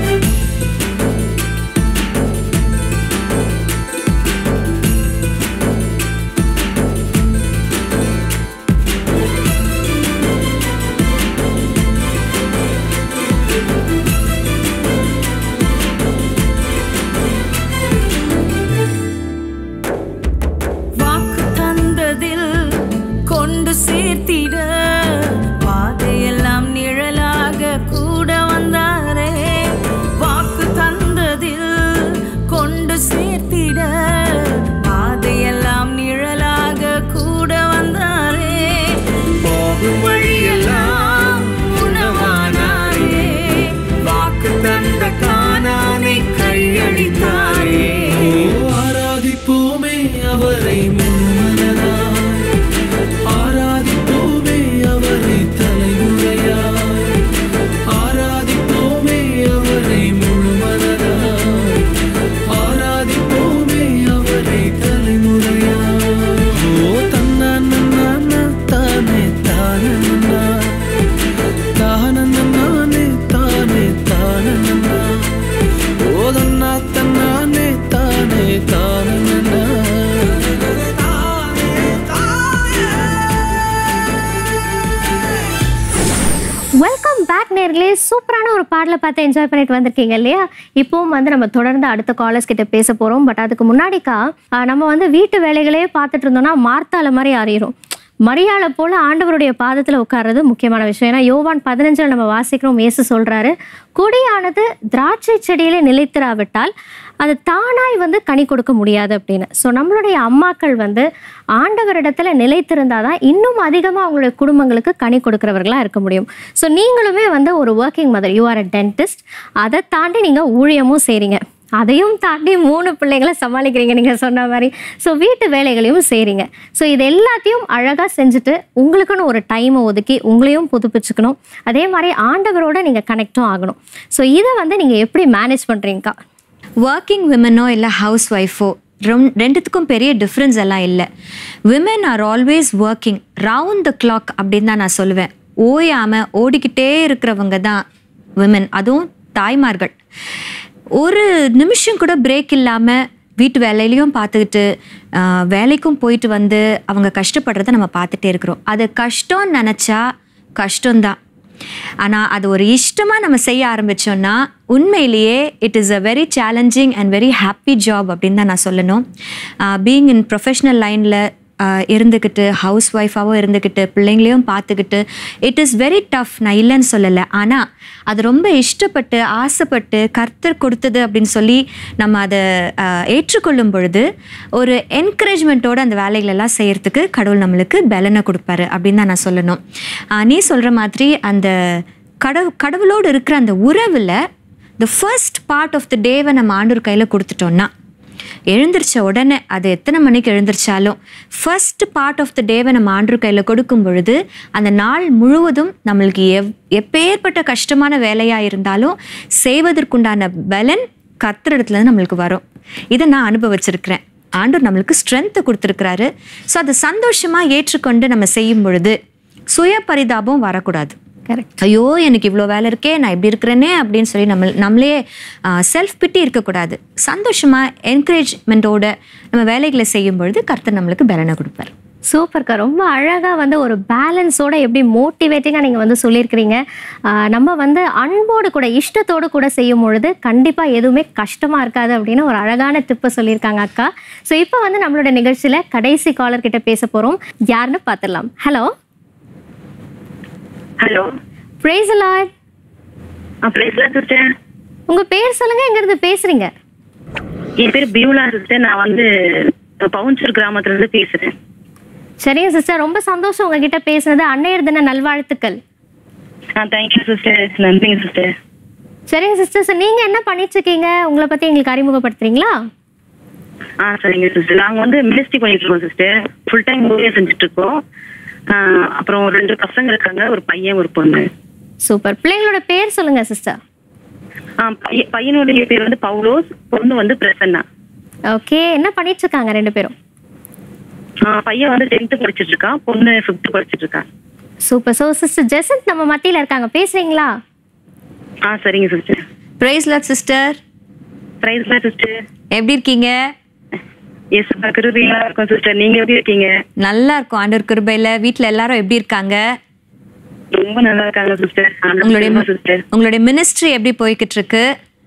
வாக்கு தந்ததில் கொண்டு சேர்த்திட பாதையெல்லாம் நிழலாக கூட வந்தாரே வாக்கு தந்ததில் கொண்டு சேர்த்திட பாதையெல்லாம் நிழலாக கூட வந்தாரே போகும் வழியெல்லாம் உணவானாரே வாக்கு தந்த காணானை கையளித்தாரே ஓ ஆராதிப்போமே அவரை முழுமனதாய் ஆராதிப்போமே அவரை தலைமுறையாய் ஆராதிப்போமே அவரை முழுமனதாய் ஆராதிப்போமே அவரை தலைமுறையாய் ஓ தன்னான தானே தானன்னா தானே தானே தானன்னா ஓதன்னா தன்னானே தானே தானன்னா வெல்கம் பேக் நேர்களே சூப்பரான ஒரு பாடலை பார்த்து என்ஜாய் பண்ணிட்டு வந்திருக்கீங்க இல்லையா இப்போவும் வந்து நம்ம தொடர்ந்து அடுத்த காலர்ஸ் கிட்ட பேச போறோம் பட் அதுக்கு முன்னாடிக்கா ஆஹ், நம்ம வந்து வீட்டு வேலைகளே பார்த்துட்டு இருந்தோம்னா மார்த்தால மாதிரி அறியிறோம் மரியாதை போல ஆண்டவருடைய பாதத்துல உட்கார்றது முக்கியமான விஷயம் ஏன்னா யோவான் பதினஞ்சில் நம்ம வாசிக்கிறோம் இயேசு சொல்றாரு கொடியானது திராட்சை செடியிலே நிலைத்திராவிட்டால் அது தானாய் வந்து கனி கொடுக்க முடியாது அப்படின்னு ஸோ நம்மளுடைய அம்மாக்கள் வந்து ஆண்டவரிடத்துல நிலைத்திருந்தாதான் இன்னும் அதிகமாக அவங்களுடைய குடும்பங்களுக்கு கனி கொடுக்கிறவர்களாக இருக்க முடியும் ஸோ நீங்களுமே வந்து ஒரு working mother you are a dentist அதை தாண்டி நீங்கள் ஊழியமும் செய்கிறீங்க அதையும் தாண்டி மூணு பிள்ளைகளை சமாளிக்கிறீங்க நீங்கள் சொன்ன மாதிரி ஸோ வீட்டு வேலைகளையும் செய்கிறீங்க ஸோ இது எல்லாத்தையும் அழகாக செஞ்சுட்டு உங்களுக்குன்னு ஒரு டைமை ஒதுக்கி உங்களையும் புதுப்பிச்சுக்கணும் அதே மாதிரி ஆண்டவரோட நீங்கள் கனெக்டும் ஆகணும் ஸோ இதை வந்து நீங்கள் எப்படி மேனேஜ் பண்ணுறீங்கக்கா ஒர்க்கிங் விமனோ இல்லை ஹவுஸ் ஒய்ஃபோ ரொம் ரெண்டுத்துக்கும் பெரிய டிஃப்ரென்ஸ் எல்லாம் இல்லை women are always working round the clock அப்படின்னு தான் நான் சொல்லுவேன் ஓயாமல் ஓடிக்கிட்டே இருக்கிறவங்க தான் விமென் அதுவும் தாய்மார்கள் ஒரு நிமிஷம் கூட பிரேக் இல்லாமல் வீட்டு வேலையிலையும் பார்த்துக்கிட்டு ஆஹ், வேலைக்கும் போயிட்டு வந்து அவங்க கஷ்டப்படுறத நம்ம பார்த்துட்டே இருக்கிறோம் அது கஷ்டம்னு நினச்சா கஷ்டம்தான் ஆனால் அது ஒரு இஷ்டமாக நம்ம செய்ய ஆரம்பித்தோம்னா உண்மையிலேயே it is a very challenging and very happy job அப்படின்னு தான் நான் சொல்லணும் பீயிங் இன் ப்ரொஃபஷ்னல் லைனில் இருந்துக்கிட்டு ஹவுஸ் ஒய்ஃபாகவும் இருந்துக்கிட்டு பிள்ளைங்களையும் பார்த்துக்கிட்டு இட் இஸ் வெரி டஃப் நான் இல்லைன்னு சொல்லலை ஆனால் அது ரொம்ப இஷ்டப்பட்டு ஆசைப்பட்டு கர்த்தர் கொடுத்தது அப்படின்னு சொல்லி நம்ம அதை ஆஹ், ஏற்றுக்கொள்ளும் பொழுது ஒரு என்கரேஜ்மெண்ட்டோட அந்த வேலைகளெல்லாம் செய்யறதுக்கு கடவுள் நம்மளுக்கு பலனை கொடுப்பாரு அப்படின்னு தான் நான் சொல்லணும் ஆஹ், நீ சொல்கிற மாதிரி அந்த கடவு கடவுளோடு இருக்கிற அந்த உறவில் the first part of the டேவை நம்ம ஆண்டூர் கையில் கொடுத்துட்டோம்னா எழுந்திரிச்ச உடனே அது எத்தனை மணிக்கு எழுந்திரிச்சாலும் ஃபர்ஸ்ட் பார்ட் ஆஃப் த டேவை நம்ம ஆண்டு கையில் கொடுக்கும் பொழுது அந்த நாள் முழுவதும் நம்மளுக்கு எவ் எப்பேற்பட்ட கஷ்டமான வேலையாக இருந்தாலும் செய்வதற்குண்டான பலன் கத்திரிடத்துலேருந்து நம்மளுக்கு வரும் இதை நான் அனுபவிச்சிருக்கிறேன் ஆண்டவர் நம்மளுக்கு ஸ்ட்ரென்த்தை கொடுத்துருக்கிறாரு ஸோ அதை சந்தோஷமாக ஏற்றுக்கொண்டு நம்ம செய்யும் பொழுது சுய பரிதாபம் வரக்கூடாது கரெக்ட் ஐயோ எனக்கு இவ்வளோ வேலை இருக்கே நான் இப்படி இருக்கிறேனே அப்படின்னு சொல்லி நம்ம நம்மளே செல்ஃப் பிட்டி இருக்கக்கூடாது சந்தோஷமாக என்கரேஜ்மெண்ட்டோட நம்ம வேலைகளை செய்யும் பொழுது கர்த்தர் நம்மளுக்கு பலனை கொடுப்பார் சூப்பர்க்கா ரொம்ப அழகாக வந்து ஒரு பேலன்ஸோட எப்படி மோட்டிவேட்டிங்காக நீங்கள் வந்து சொல்லியிருக்கிறீங்க ஆஹ் நம்ம வந்து அன்போடு கூட இஷ்டத்தோடு கூட செய்யும் பொழுது கண்டிப்பாக எதுவுமே கஷ்டமாக இருக்காது அப்படின்னு ஒரு அழகான டிப்பை சொல்லியிருக்காங்க அக்கா ஸோ இப்போ வந்து நம்மளோட நிகழ்ச்சியில் கடைசி காலர் கிட்ட பேச போகிறோம் யாருன்னு பார்த்துடலாம் ஹலோ ஹலோ பிரேஸ் லார்ட் பேசலாம் சிஸ்டர் உங்கள் பேர் சொல்லுங்கள் எங்கேருந்து பேசுகிறீங்க என் பேர் பியூலா சிஸ்டர் நான் வந்து பவுன்சூர் கிராமத்துல இருந்து பேசுறேன் சரிங்க சிஸ்டர் ரொம்ப சந்தோஷம் உங்ககிட்ட பேசுனது அன்னையர் தின நல்வாழ்த்துக்கள் ஆ தேங்க்யூ சிஸ்டர் நன்றிங்க சிஸ்டர் சரிங்க சிஸ்டர் ஸோ நீங்கள் என்ன பண்ணிட்டு இருக்கீங்க உங்களை பற்றி எங்களுக்கு அறிமுகப்படுத்துறீங்களா ஆ சரிங்க சிஸ்டர் நாங்க வந்து மினிஸ்ட்ரி பண்ணிட்டு இருக்கோம் சிஸ்டர் ஃபுல் டைம் ஊழியம் செஞ்சுட்டு இருக்கோம் ஆ, அப்புறம் ரெண்டு பசங்க இருக்காங்க ஒரு பையன் ஒரு பொண்ணு சூப்பர் பிள்ளைங்களோட பேர் சொல்லுங்க சிஸ்டர் ஆ, பைய- பையனுடைய பேர் வந்து பவுலோஸ் பொண்ணு வந்து பிரசன்னா ஓகே என்ன பண்ணிட்டு இருக்காங்க ரெண்டு பேரும் ஆ, பையன் வந்து டென்த்து படிச்சிட்டு இருக்கான் பொண்ணு ஃபிஃப்த் படிச்சிட்டு இருக்கான் சூப்பர் ஸோ சிஸ்டர் ஜெசந்த் நம்ம மத்தியில் இருக்காங்க பேசுறீங்களா ஆ சரிங்க சிஸ்டர் பிரைஸ் லாட் சிஸ்டர் பிரைஸ்லாம் சிஸ்டர் எப்படி இருக்கீங்க எஸ் கிருபியா இருக்கும் சிஸ்டர் நீங்க எப்படி இருக்கீங்க நல்லா இருக்கும் ஆண்டவர் கிருபையில வீட்ல எல்லாரும் எப்படி இருக்காங்க ரொம்ப நல்லா இருக்காங்க சிஸ்டர் உங்களுடைய சிஸ்டர் உங்களுடைய மினிஸ்ட்ரி எப்படி போய்கிட்டு இருக்கு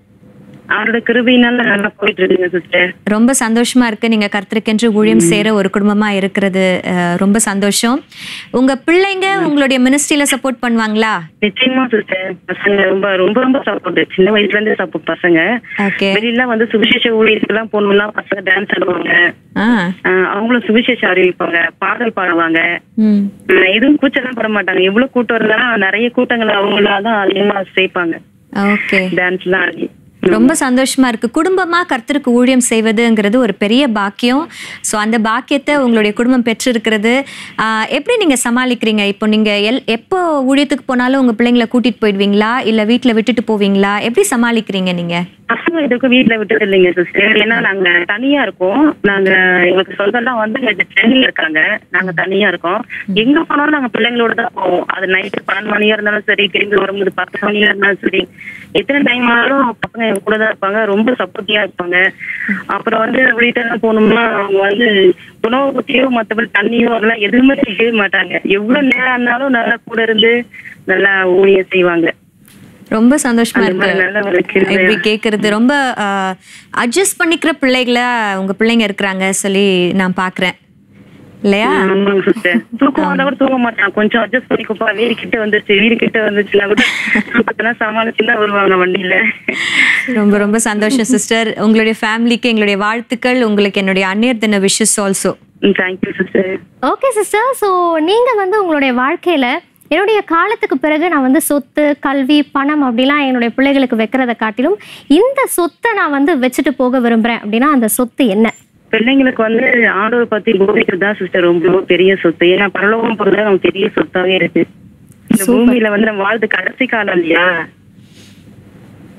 அவரோட கிருபினால நல்லா போயிட்டு இருக்குங்க சிஸ்டர் ரொம்ப சந்தோஷமா இருக்கு நீங்க கர்த்தருக்கென்று ஊழியம் சேர ஒரு குடும்பமா இருக்கிறது அஹ், ரொம்ப சந்தோஷம் உங்க பிள்ளைங்க உங்களுடைய மினிஸ்ட்ரியில சப்போர்ட் பண்ணுவாங்களா நிச்சயமா சிஸ்டர் பசங்க ரொம்ப ரொம்ப ரொம்ப சப்போர்ட் சின்ன வயசுல இருந்தே சப்போர்ட் பசங்க ஓகே வெளியில வந்து சுவிசேஷ ஊழியத்துக்குலாம் போகணும்னா பசங்க டான்ஸ் ஆடுவாங்க ஆ ஆஹ் அவங்களும் சுவிசேஷம் அறிவிப்பாங்க பாடல் பாடுவாங்க ம் ஆஹ் எதுவும் கூச்சலாம் பட மாட்டாங்க எவ்வளவு கூட்டம் இருந்தாலும் நிறைய கூட்டங்கள் அவங்களாதான் அதிகமா சேர்ப்பாங்க ஓகே டான்ஸ் எல்லாம் ஆடி ரொம்ப சந்தோஷமா இருக்கு குடும்பமா கர்த்தருக்கு ஊழியம் செய்வதுங்கிறது ஒரு பெரிய பாக்கியம் ஸோ அந்த பாக்கியத்தை உங்களுடைய குடும்பம் பெற்றிருக்கிறது ஆஹ், எப்படி நீங்க சமாளிக்கிறீங்க இப்போ நீங்க எல் எப்போ ஊழியத்துக்கு போனாலும் உங்க பிள்ளைங்களை கூட்டிட்டு போயிடுவீங்களா இல்ல வீட்ல விட்டுட்டு போவீங்களா எப்படி சமாளிக்கிறீங்க நீங்க பசங்க இதுக்கும் வீட்டுல விட்டது இல்லைங்க சிஸ்டர் ஏன்னா நாங்க தனியா இருக்கோம் நாங்க எங்களுக்கு சொந்தம்லாம் வந்து இங்க சென்னையில இருக்காங்க நாங்க தனியா இருக்கோம் எங்க போனாலும் நாங்க பிள்ளைங்களோட தான் போவோம் அது நைட்டு பன்னெண்டு மணியா இருந்தாலும் சரி திரும்பி வரும்போது பத்து மணியா இருந்தாலும் சரி எத்தனை டைம் ஆனாலும் பசங்க எங்க கூட தான் இருப்பாங்க ரொம்ப சப்போர்ட்டியா இருப்பாங்க அப்புறம் வந்து வீட்டுல போனோம்னா அவங்க வந்து உணவு பத்தியோ மத்தபடி தண்ணியோ அதெல்லாம் எதுவுமே செய்யவே மாட்டாங்க எவ்வளவு நேரம் ஆனாலும் நல்லா கூட இருந்து நல்லா ஊழியம் செய்வாங்க ரொம்ப சந்தோஷமா அந்த மாதிரி நல்ல ஒரு இருக்கு கிருபையா. இப்படி கேக்குறது ரொம்ப அட்ஜஸ்ட் பண்ணிக்கிற பிள்ளைகளா உங்க பிள்ளைங்க இருக்கிறாங்க சொல்லி நான் பாக்குறேன் இல்லையா ஆமாங்க சிஸ்டர் தூக்கம் வந்தா கூட தூங்க மாட்டான் கொஞ்சம் அட்ஜஸ்ட் பண்ணிக்கோப்பா வீடு கிட்ட வந்துருச்சு வீடு கிட்ட வந்துச்சுன்னா கூட தூக்கத்தெல்லாம் சமாளிச்சு தான் வருவாங்க வண்டியில ரொம்ப ரொம்ப சந்தோஷம் சிஸ்டர் உங்களுடைய ஃபேமிலிக்கு எங்களுடைய வாழ்த்துக்கள் உங்களுக்கு என்னுடைய அந்நியர் தின wishes also thank you sister okay sister so நீங்கள் வந்து உங்களுடைய வாழ்க்கையில் என்னுடைய காலத்துக்கு பிறகு நான் வந்து சொத்து கல்வி பணம் அப்படிலாம் என்னுடைய பிள்ளைகளுக்கு வைக்கிறத காட்டிலும் இந்த சொத்தை நான் வந்து வச்சுட்டு போக விரும்புகிறேன் அப்படின்னா அந்த சொத்து என்ன பிள்ளைங்களுக்கு வந்து ஆண்டவர் பத்தி போதிக்கிறது தான் சிஸ்டர் ரொம்ப ரொம்ப பெரிய சொத்து ஏன்னா பரலோகம் பொறுத்த நமக்கு பெரிய சொத்தாவே இருக்கு இந்த பூமியில வந்து நம்ம வாழ்ந்து கடைசி காலம் இல்லையா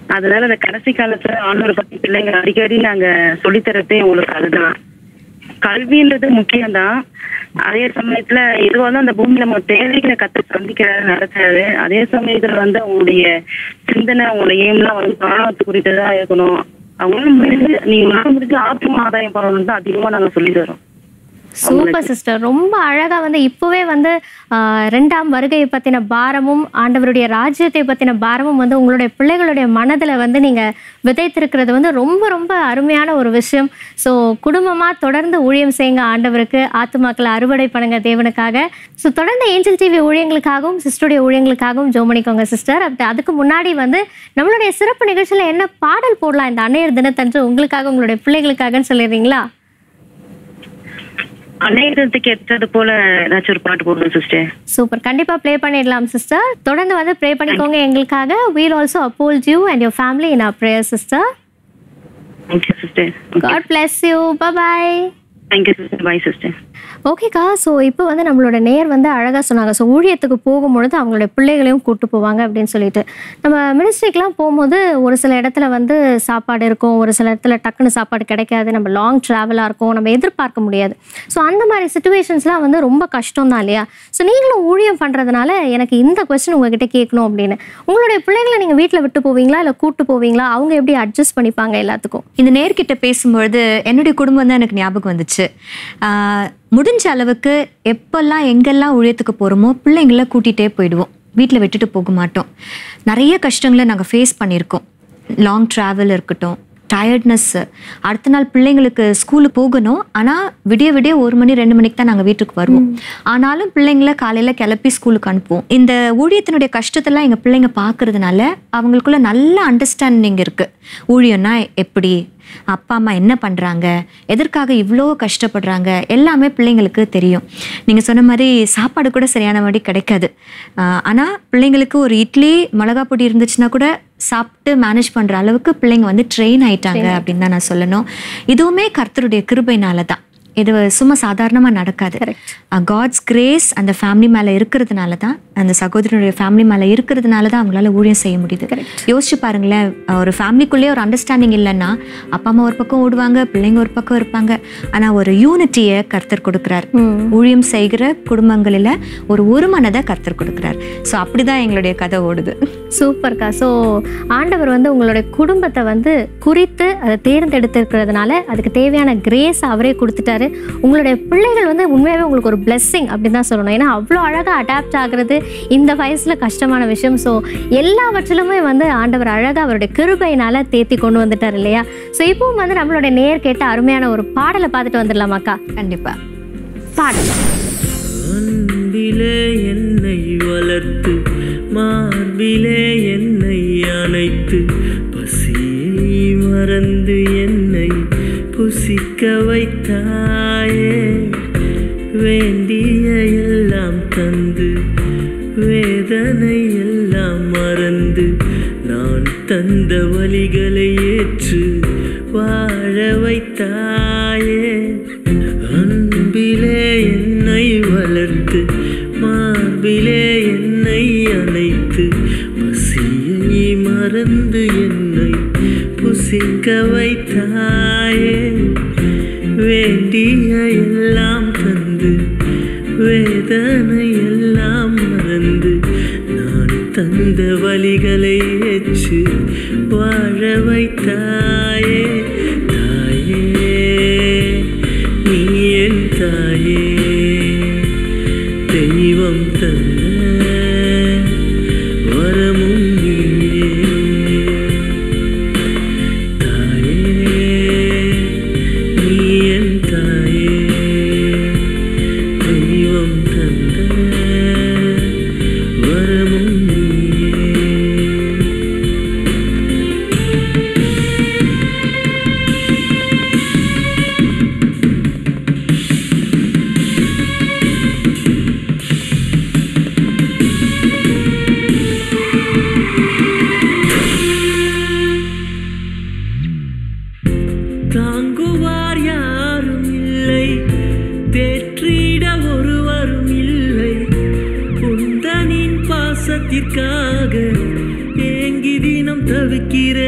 அதனால அந்த கடைசி காலத்துல ஆண்டவர் பத்தி பிள்ளைங்க அடிக்கடி நாங்க சொல்லித்தரதே உங்களுக்கு அதுதான் கல்வின்றது முக்கியம்தான் அதே சமயத்துல இது வந்து அந்த பூமியில நம்ம தேவைகளை கத்து சந்திக்கிறாரு நடக்கிறாரு அதே சமயத்துல வந்து அவங்களுடைய சிந்தனை அவங்களுடைய எய்ம்லாம் வந்து பரவாத்து குறித்ததா இருக்கணும் அவங்களால முடிஞ்சு நீங்க உங்களால முடிஞ்சு ஆத்ம ஆதாயம் பரவணும் தான் அதிகமா நாங்க சொல்லி தரோம் சூப்பர் சிஸ்டர் ரொம்ப அழகா வந்து இப்போவே வந்து ஆஹ், ரெண்டாம் வருகையை பத்தின பாரமும் ஆண்டவருடைய ராஜ்யத்தை பத்தின பாரமும் வந்து உங்களுடைய பிள்ளைகளுடைய மனதுல வந்து நீங்க விதைத்திருக்கிறது வந்து ரொம்ப ரொம்ப அருமையான ஒரு விஷயம் ஸோ குடும்பமா தொடர்ந்து ஊழியம் செய்யுங்க ஆண்டவருக்கு ஆத்துமாக்களை அறுவடை பண்ணுங்க தேவனுக்காக ஸோ தொடர்ந்து ஏஞ்சல் டிவி ஊழியங்களுக்காகவும் சிஸ்டருடைய ஊழியங்களுக்காகவும் ஜோ பண்ணிக்கோங்க சிஸ்டர் அப்படி அதுக்கு முன்னாடி வந்து நம்மளுடைய சிறப்பு நிகழ்ச்சியில என்ன பாடல் போடலாம் இந்த அன்னையர் தினத்தன்று உங்களுக்காக உங்களுடைய பிள்ளைகளுக்காகன்னு சொல்லிடுறீங்களா அநேகத்துக்கு ஏற்றது போல ஏதாச்சும் ஒரு பாட்டு போடணும் சிஸ்டர் சூப்பர் கண்டிப்பா ப்ளே பண்ணிடலாம் சிஸ்டர் தொடர்ந்து வந்து ப்ரே பண்ணிக்கோங்க எங்களுக்காக we'll also uphold you and your family in our prayer sister thank you sister God bless you bye thank you sister bye sister ஓகேக்கா ஸோ இப்போ வந்து நம்மளோட நேர் வந்து அழகாக சொன்னாங்க ஸோ ஊழியத்துக்கு போகும்பொழுது அவங்களுடைய பிள்ளைகளையும் கூட்டு போவாங்க அப்படின்னு சொல்லிட்டு நம்ம மினிஸ்ட்ரிக்கெலாம் போகும்போது ஒரு சில இடத்துல வந்து சாப்பாடு இருக்கும் ஒரு சில இடத்துல டக்குன்னு சாப்பாடு கிடைக்காது நம்ம லாங் ட்ராவலாக இருக்கும் நம்ம எதிர்பார்க்க முடியாது ஸோ அந்த மாதிரி சுச்சுவேஷன்ஸ்லாம் வந்து ரொம்ப கஷ்டம் தான் இல்லையா ஸோ நீங்களும் ஊழியம் பண்ணுறதுனால எனக்கு இந்த கொஸ்டின் உங்ககிட்ட கேட்கணும் அப்படின்னு உங்களுடைய பிள்ளைகளை நீங்கள் வீட்டில் விட்டு போவீங்களா இல்லை கூட்டு போவீங்களா அவங்க எப்படி அட்ஜஸ்ட் பண்ணிப்பாங்க எல்லாத்துக்கும் இந்த நேர்கிட்ட பேசும்பொழுது என்னுடைய குடும்பம் தான் எனக்கு ஞாபகம் வந்துச்சு ஆஹ் முடிஞ்ச அளவுக்கு எப்பெல்லாம் எங்கெல்லாம் ஊழியத்துக்கு போகிறோமோ பிள்ளைங்கள கூட்டிகிட்டே போயிடுவோம் வீட்டில் விட்டுட்டு போக மாட்டோம் நிறைய கஷ்டங்களை நாங்கள் ஃபேஸ் பண்ணியிருக்கோம் லாங் ட்ராவல் இருக்கட்டும் டயர்ட்னஸ் அடுத்த நாள் பிள்ளைங்களுக்கு ஸ்கூலுக்கு போகணும் ஆனால் விடிய விடிய ஒரு மணி ரெண்டு மணிக்கு தான் நாங்கள் வீட்டுக்கு வருவோம் ஆனாலும் பிள்ளைங்கள காலையில் கிளப்பி ஸ்கூலுக்கு அனுப்புவோம் இந்த ஊழியத்தினுடைய கஷ்டத்தெல்லாம் எங்கள் பிள்ளைங்க பார்க்கறதுனால அவங்களுக்குள்ள நல்ல அண்டர்ஸ்டாண்டிங் இருக்குது ஊழியம்னா எப்படி அப்பா அம்மா என்ன பண்ணுறாங்க எதற்காக இவ்வளோ கஷ்டப்படுறாங்க எல்லாமே பிள்ளைங்களுக்கு தெரியும் நீங்கள் சொன்ன மாதிரி சாப்பாடு கூட சரியான மாதிரி கிடைக்காது ஆனால் பிள்ளைங்களுக்கு ஒரு இட்லி மிளகா பொடி இருந்துச்சுன்னா கூட சாப்பிட்டு மேனேஜ் பண்ணுற அளவுக்கு பிள்ளைங்க வந்து ட்ரெயின் ஆயிட்டாங்க அப்படின்னு தான் நான் சொல்லணும் இதுவுமே கர்த்தருடைய கிருபைனால தான் இது சும்மா சாதாரணமாக நடக்காது காட்ஸ் கிரேஸ் அந்த ஃபேமிலி மேலே இருக்கிறதுனால தான் அந்த சகோதரனுடைய ஃபேமிலி மேலே இருக்கிறதுனால தான் அவங்களால ஊழியம் செய்ய முடியுது யோசிச்சு பாருங்களேன் ஒரு ஃபேமிலிக்குள்ளேயே ஒரு அண்டர்ஸ்டாண்டிங் இல்லைன்னா அப்பா அம்மா ஒரு பக்கம் ஓடுவாங்க பிள்ளைங்க ஒரு பக்கம் இருப்பாங்க ஆனால் ஒரு யூனிட்டியை கர்த்தர் கொடுக்குறார் ஊழியம் செய்கிற குடும்பங்களில் ஒரு ஒரு மனதை கர்த்தர் கொடுக்குறார் ஸோ அப்படிதான் எங்களுடைய கதை ஓடுது சூப்பர்க்கா ஸோ ஆண்டவர் வந்து உங்களுடைய குடும்பத்தை வந்து குறித்து அதை தேர்ந்தெடுத்திருக்கிறதுனால அதுக்கு தேவையான கிரேஸ் அவரே கொடுத்துட்டாரு உங்களுடைய பிள்ளைகள் வந்து உண்மையாகவே உங்களுக்கு ஒரு பிளெஸ்ஸிங் அப்படின்னு தான் சொல்லணும் ஏன்னா அவ்வளோ அழகாக அடாப்ட் ஆகுறது இந்த வயசில் கஷ்டமான விஷயம் ஸோ எல்லாவற்றிலுமே வந்து ஆண்டவர் அழகாக அவருடைய கிருபையினால தேத்தி கொண்டு வந்துட்டார் இல்லையா ஸோ இப்பவும் வந்து நம்மளுடைய நேர் கேட்ட அருமையான ஒரு பாடலை பார்த்துட்டு வந்துடலாமாக்கா கண்டிப்பா பாடல் அன்பிலே என்னை வளர்த்து மார்பிலே என்னை அணைத்து பசியை மறந்து என்னை புசிக்க வைத்தாயே வேண்டிய எல்லாம் தந்து வேதனை எல்லாம் மறந்து நான் தந்த வழிகளை ஏற்று வாழ வைத்தாயே அன்பிலே என்னை வளர்த்து மார்பிலே என்னை அணைத்து பசியை மறந்து என்னை புசிக்க வைத்தாயே வேண்டிய எல்லாம் தந்து வேதனை எல்லாம் மறந்து நான் தந்த வழிகளை ஏற்று வாழ வைத்தாயே தாயே நீ என் தாயே தெய்வம் தந்த வரமும் நீயே தாயே நீ என் தாயே தெய்வம் தந்த வரமும் நீயே தாங்குவார் யாரும் இல்லை தேற்றிட ஒருவரும் இல்லை உந்தனின் பாசத்திற்காக ஏங்கி தினம் தவிக்கிறேன்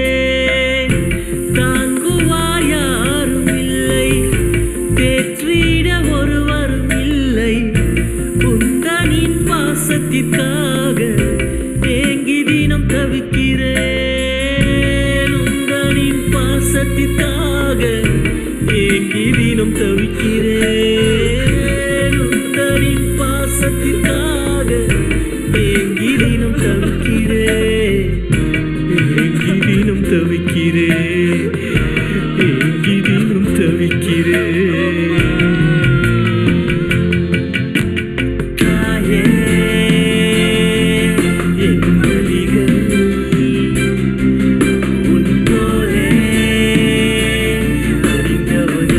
ஏங்கி தினம் தவிக்கிறேன் உந்தனின் பாசத்திற்காக ஏங்கி தினம் தவிக்கிறேன் ஏங்கி தினம் தவிக்கிறேன் ஏங்கி தினம் தவிக்கிறேன் தாயே என் வலிகள் உன் போலே அறிந்தவன்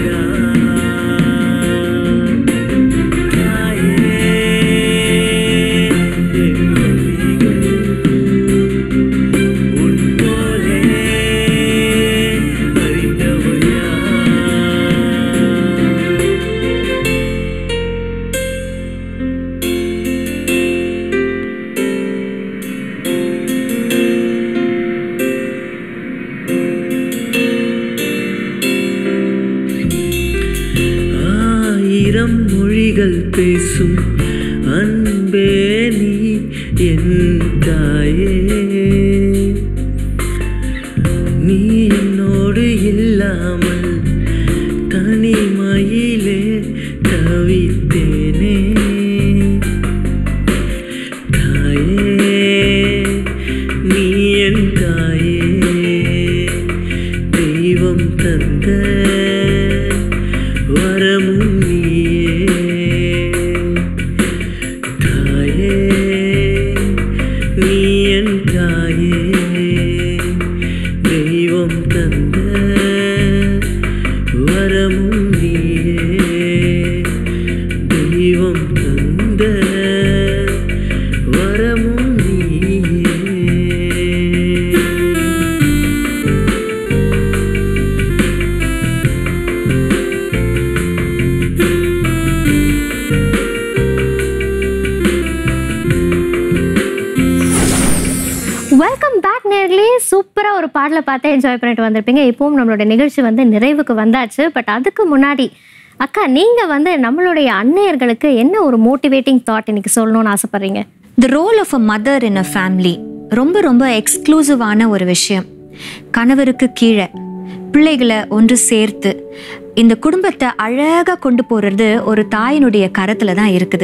யார்? தாயே என் வலிகள் உன் போலே அறிந்தவன் யார்? ஆயிரம் மொழிகள் பேசும் அன்பே நீ என் தாயே நீ என்னோடு இல்லாமல் தனிமையிலே தவித்தேனே தாயே நீ என் தாயே தெய்வம் தந்த வரமும் நீயே தாயே நீ என் தாயே தெய்வம் தந்த வரமும் நீயே தெய்வம் தந்த வரமும் நீயே வெல்கம் பேக் நேர்களே சூப்பராக ஒரு பாடலை பார்த்து என்ஜாய் பண்ணிட்டு வந்திருப்பீங்க இப்போவும் நம்மளோட நிகழ்ச்சி வந்து நிறைவுக்கு வந்தாச்சு பட் அதுக்கு முன்னாடி அக்கா நீங்கள் வந்து நம்மளுடைய அன்னையர்களுக்கு என்ன ஒரு மோட்டிவேட்டிங் தாட் இன்னைக்கு சொல்லணும்னு ஆசைப்படுறீங்க the role of a mother in a family ரொம்ப ரொம்ப எக்ஸ்க்ளூசிவான ஒரு விஷயம் கணவருக்கு கீழே பிள்ளைகளை ஒன்று சேர்த்து இந்த குடும்பத்தை அழகாக கொண்டு போகிறது ஒரு தாயினுடைய கரத்தில் தான் இருக்குது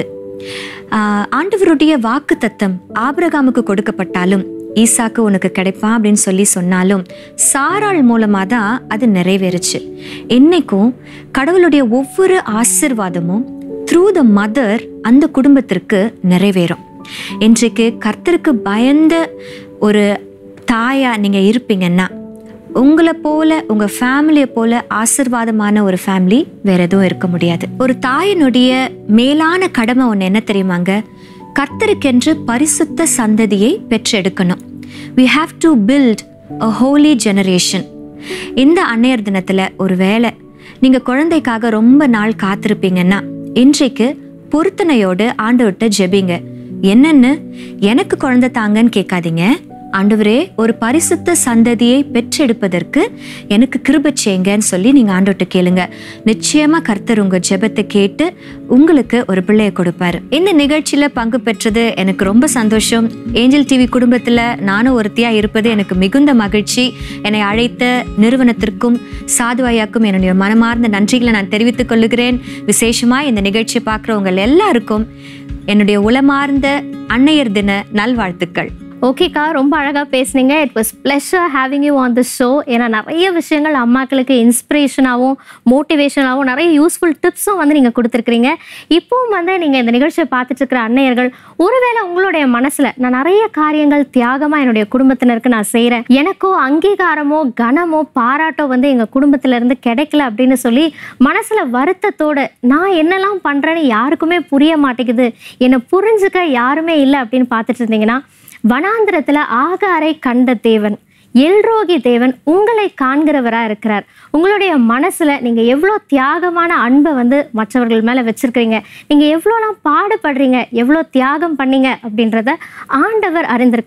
ஆஹ் ஆண்டவருடைய வாக்கு தத்தம் ஆபிரகாமுக்கு கொடுக்கப்பட்டாலும் ஈசாக்கு உனக்கு கிடைப்பான் அப்படின்னு சொல்லி சொன்னாலும் சாராள் மூலமாக தான் அது நிறைவேறுச்சு இன்னைக்கும் கடவுளுடைய ஒவ்வொரு ஆசிர்வாதமும் த்ரூ த மதர் அந்த குடும்பத்திற்கு நிறைவேறும் இன்றைக்கு கர்த்தருக்கு பயந்த ஒரு தாயா நீங்க இருப்பீங்கன்னா உங்களை போல உங்க ஃபேமிலியை போல ஆசிர்வாதமான ஒரு ஃபேமிலி வேற எதுவும் இருக்க முடியாது ஒரு தாயினுடைய மேலான கடமை ஒன்று என்ன தெரியுமாங்க கர்த்தருக்கென்று பரிசுத்த சந்ததியை பெற்றெடுக்கணும் we have to build a holy generation இந்த அன்னையர் தினத்துல ஒரு வேளை நீங்க குழந்தைக்காக ரொம்ப நாள் காத்திருப்பீங்கன்னா இன்றைக்கு பொருத்தனையோடு ஆண்டவர்கிட்ட ஜெபிங்க என்னன்னு எனக்கு குழந்தை தாங்கன்னு கேட்காதீங்க ஆண்டவரே ஒரு பரிசுத்த சந்ததியை பெற்றெடுப்பதற்கு எனக்கு கிருபை செய்யுங்கன்னு சொல்லி நீங்க ஆண்டவர்கிட்ட கேளுங்க நிச்சயமா கர்த்தர் உங்க ஜெபத்தை கேட்டு உங்களுக்கு ஒரு பிள்ளைய கொடுப்பாரு இந்த நிகழ்ச்சியில பங்கு பெற்றது எனக்கு ரொம்ப சந்தோஷம் ஏஞ்சல் டிவி குடும்பத்துல நானும் ஒருத்தியா இருப்பது எனக்கு மிகுந்த மகிழ்ச்சி என்னை அழைத்த நிறுவனத்திற்கும் சாதுவாயாக்கும் என்னுடைய மனமார்ந்த நன்றிகளை நான் தெரிவித்துக் கொள்ளுகிறேன் விசேஷமா இந்த நிகழ்ச்சியை பார்க்குறவங்க எல்லாருக்கும் என்னுடைய உளமார்ந்த அன்னையர் தின நல்வாழ்த்துக்கள் ஓகேக்கா ரொம்ப அழகாக பேசுனீங்க it was pleasure having you on the show ஏன்னா நிறைய விஷயங்கள் அம்மாக்களுக்கு இன்ஸ்பிரேஷனாகவும் மோட்டிவேஷனாகவும் நிறைய யூஸ்ஃபுல் டிப்ஸும் வந்து நீங்கள் கொடுத்துருக்குறீங்க இப்போவும் வந்து நீங்கள் இந்த நிகழ்ச்சியை பார்த்துட்டு இருக்கிற அன்னையர்கள் ஒருவேளை உங்களுடைய மனசில் நான் நிறைய காரியங்கள் தியாகமாக என்னுடைய குடும்பத்தினருக்கு நான் செய்கிறேன் எனக்கோ அங்கீகாரமோ கனமோ பாராட்டோ வந்து எங்கள் குடும்பத்திலேருந்து கிடைக்கல அப்படின்னு சொல்லி மனசில் வருத்தத்தோடு நான் என்னெல்லாம் பண்ணுறேன்னு யாருக்குமே புரிய மாட்டேங்குது என்னை புரிஞ்சுக்க யாருமே இல்லை அப்படின்னு பார்த்துட்டு இருந்தீங்கன்னா வனாந்திரத்துல ஆகாரை கண்ட தேவன் எல்ரோகி தேவன் உங்களை காண்கிறவரா இருக்கிறார் உங்களுடைய மனசுல நீங்க எவ்வளோ தியாகமான அன்பை வந்து மற்றவர்கள் மேல வச்சிருக்கிறீங்க நீங்க எவ்வளோலாம் பாடுபடுறீங்க எவ்வளோ தியாகம் பண்ணீங்க அப்படின்றத ஆண்டவர் அறிந்திருக்கிறார்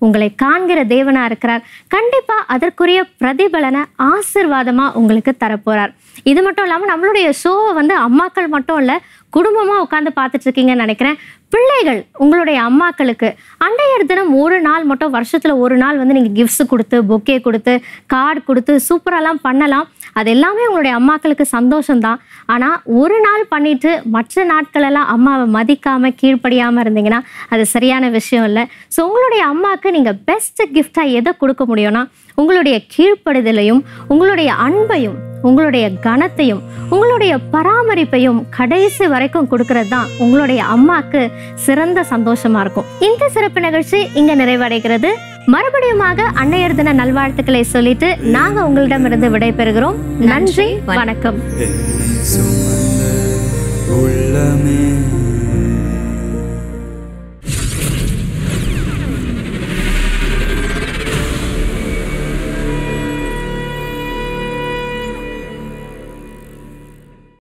உங்களை காண்கிற தேவனா இருக்கிறார் கண்டிப்பா அதற்குரிய பிரதிபலனை ஆசிர்வாதமா உங்களுக்கு தரப்போறார் இது மட்டும் இல்லாம நம்மளுடைய ஷோவை வந்து அம்மாக்கள் மட்டும் இல்ல குடும்பமா உட்காந்து பார்த்துட்டு இருக்கீங்கன்னு நினைக்கிறேன் பிள்ளைகள் உங்களுடைய அம்மாக்களுக்கு அண்டையர் தினம் ஒரு நாள் மட்டும் வருஷத்துல ஒரு நாள் வந்து நீங்க கிஃப்ட்ஸ் கொடுத்து பொக்கே கொடுத்து கார்டு கொடுத்து சூப்பரெல்லாம் பண்ணலாம் அது எல்லாமே உங்களுடைய அம்மாக்களுக்கு சந்தோஷம்தான் ஆனா ஒரு நாள் பண்ணிட்டு மற்ற நாட்கள் எல்லாம் அம்மாவை மதிக்காம கீழ்ப்படியாம இருந்தீங்கன்னா அது சரியான விஷயம் இல்லை ஸோ உங்களுடைய அம்மாவுக்கு நீங்க பெஸ்ட் கிஃப்டா எதை கொடுக்க முடியும்னா உங்களுடைய கீழ்ப்படுதலையும் உங்களுடைய அன்பையும் உங்களுடைய கனத்தையும் உங்களுடைய பராமரிப்பையும் கடைசி வரைக்கும் கொடுக்கறது தான் உங்களுடைய அம்மாக்கு சிறந்த சந்தோஷமா இருக்கும் இந்த சிறப்பு நிகழ்ச்சி இங்க நிறைவடைகிறது மறுபடியுமாக அன்னையர் தின நல்வாழ்த்துக்களை சொல்லிட்டு நாங்க உங்களிடமிருந்து விடைபெறுகிறோம் நன்றி வணக்கம் சுமந்த உள்ளமே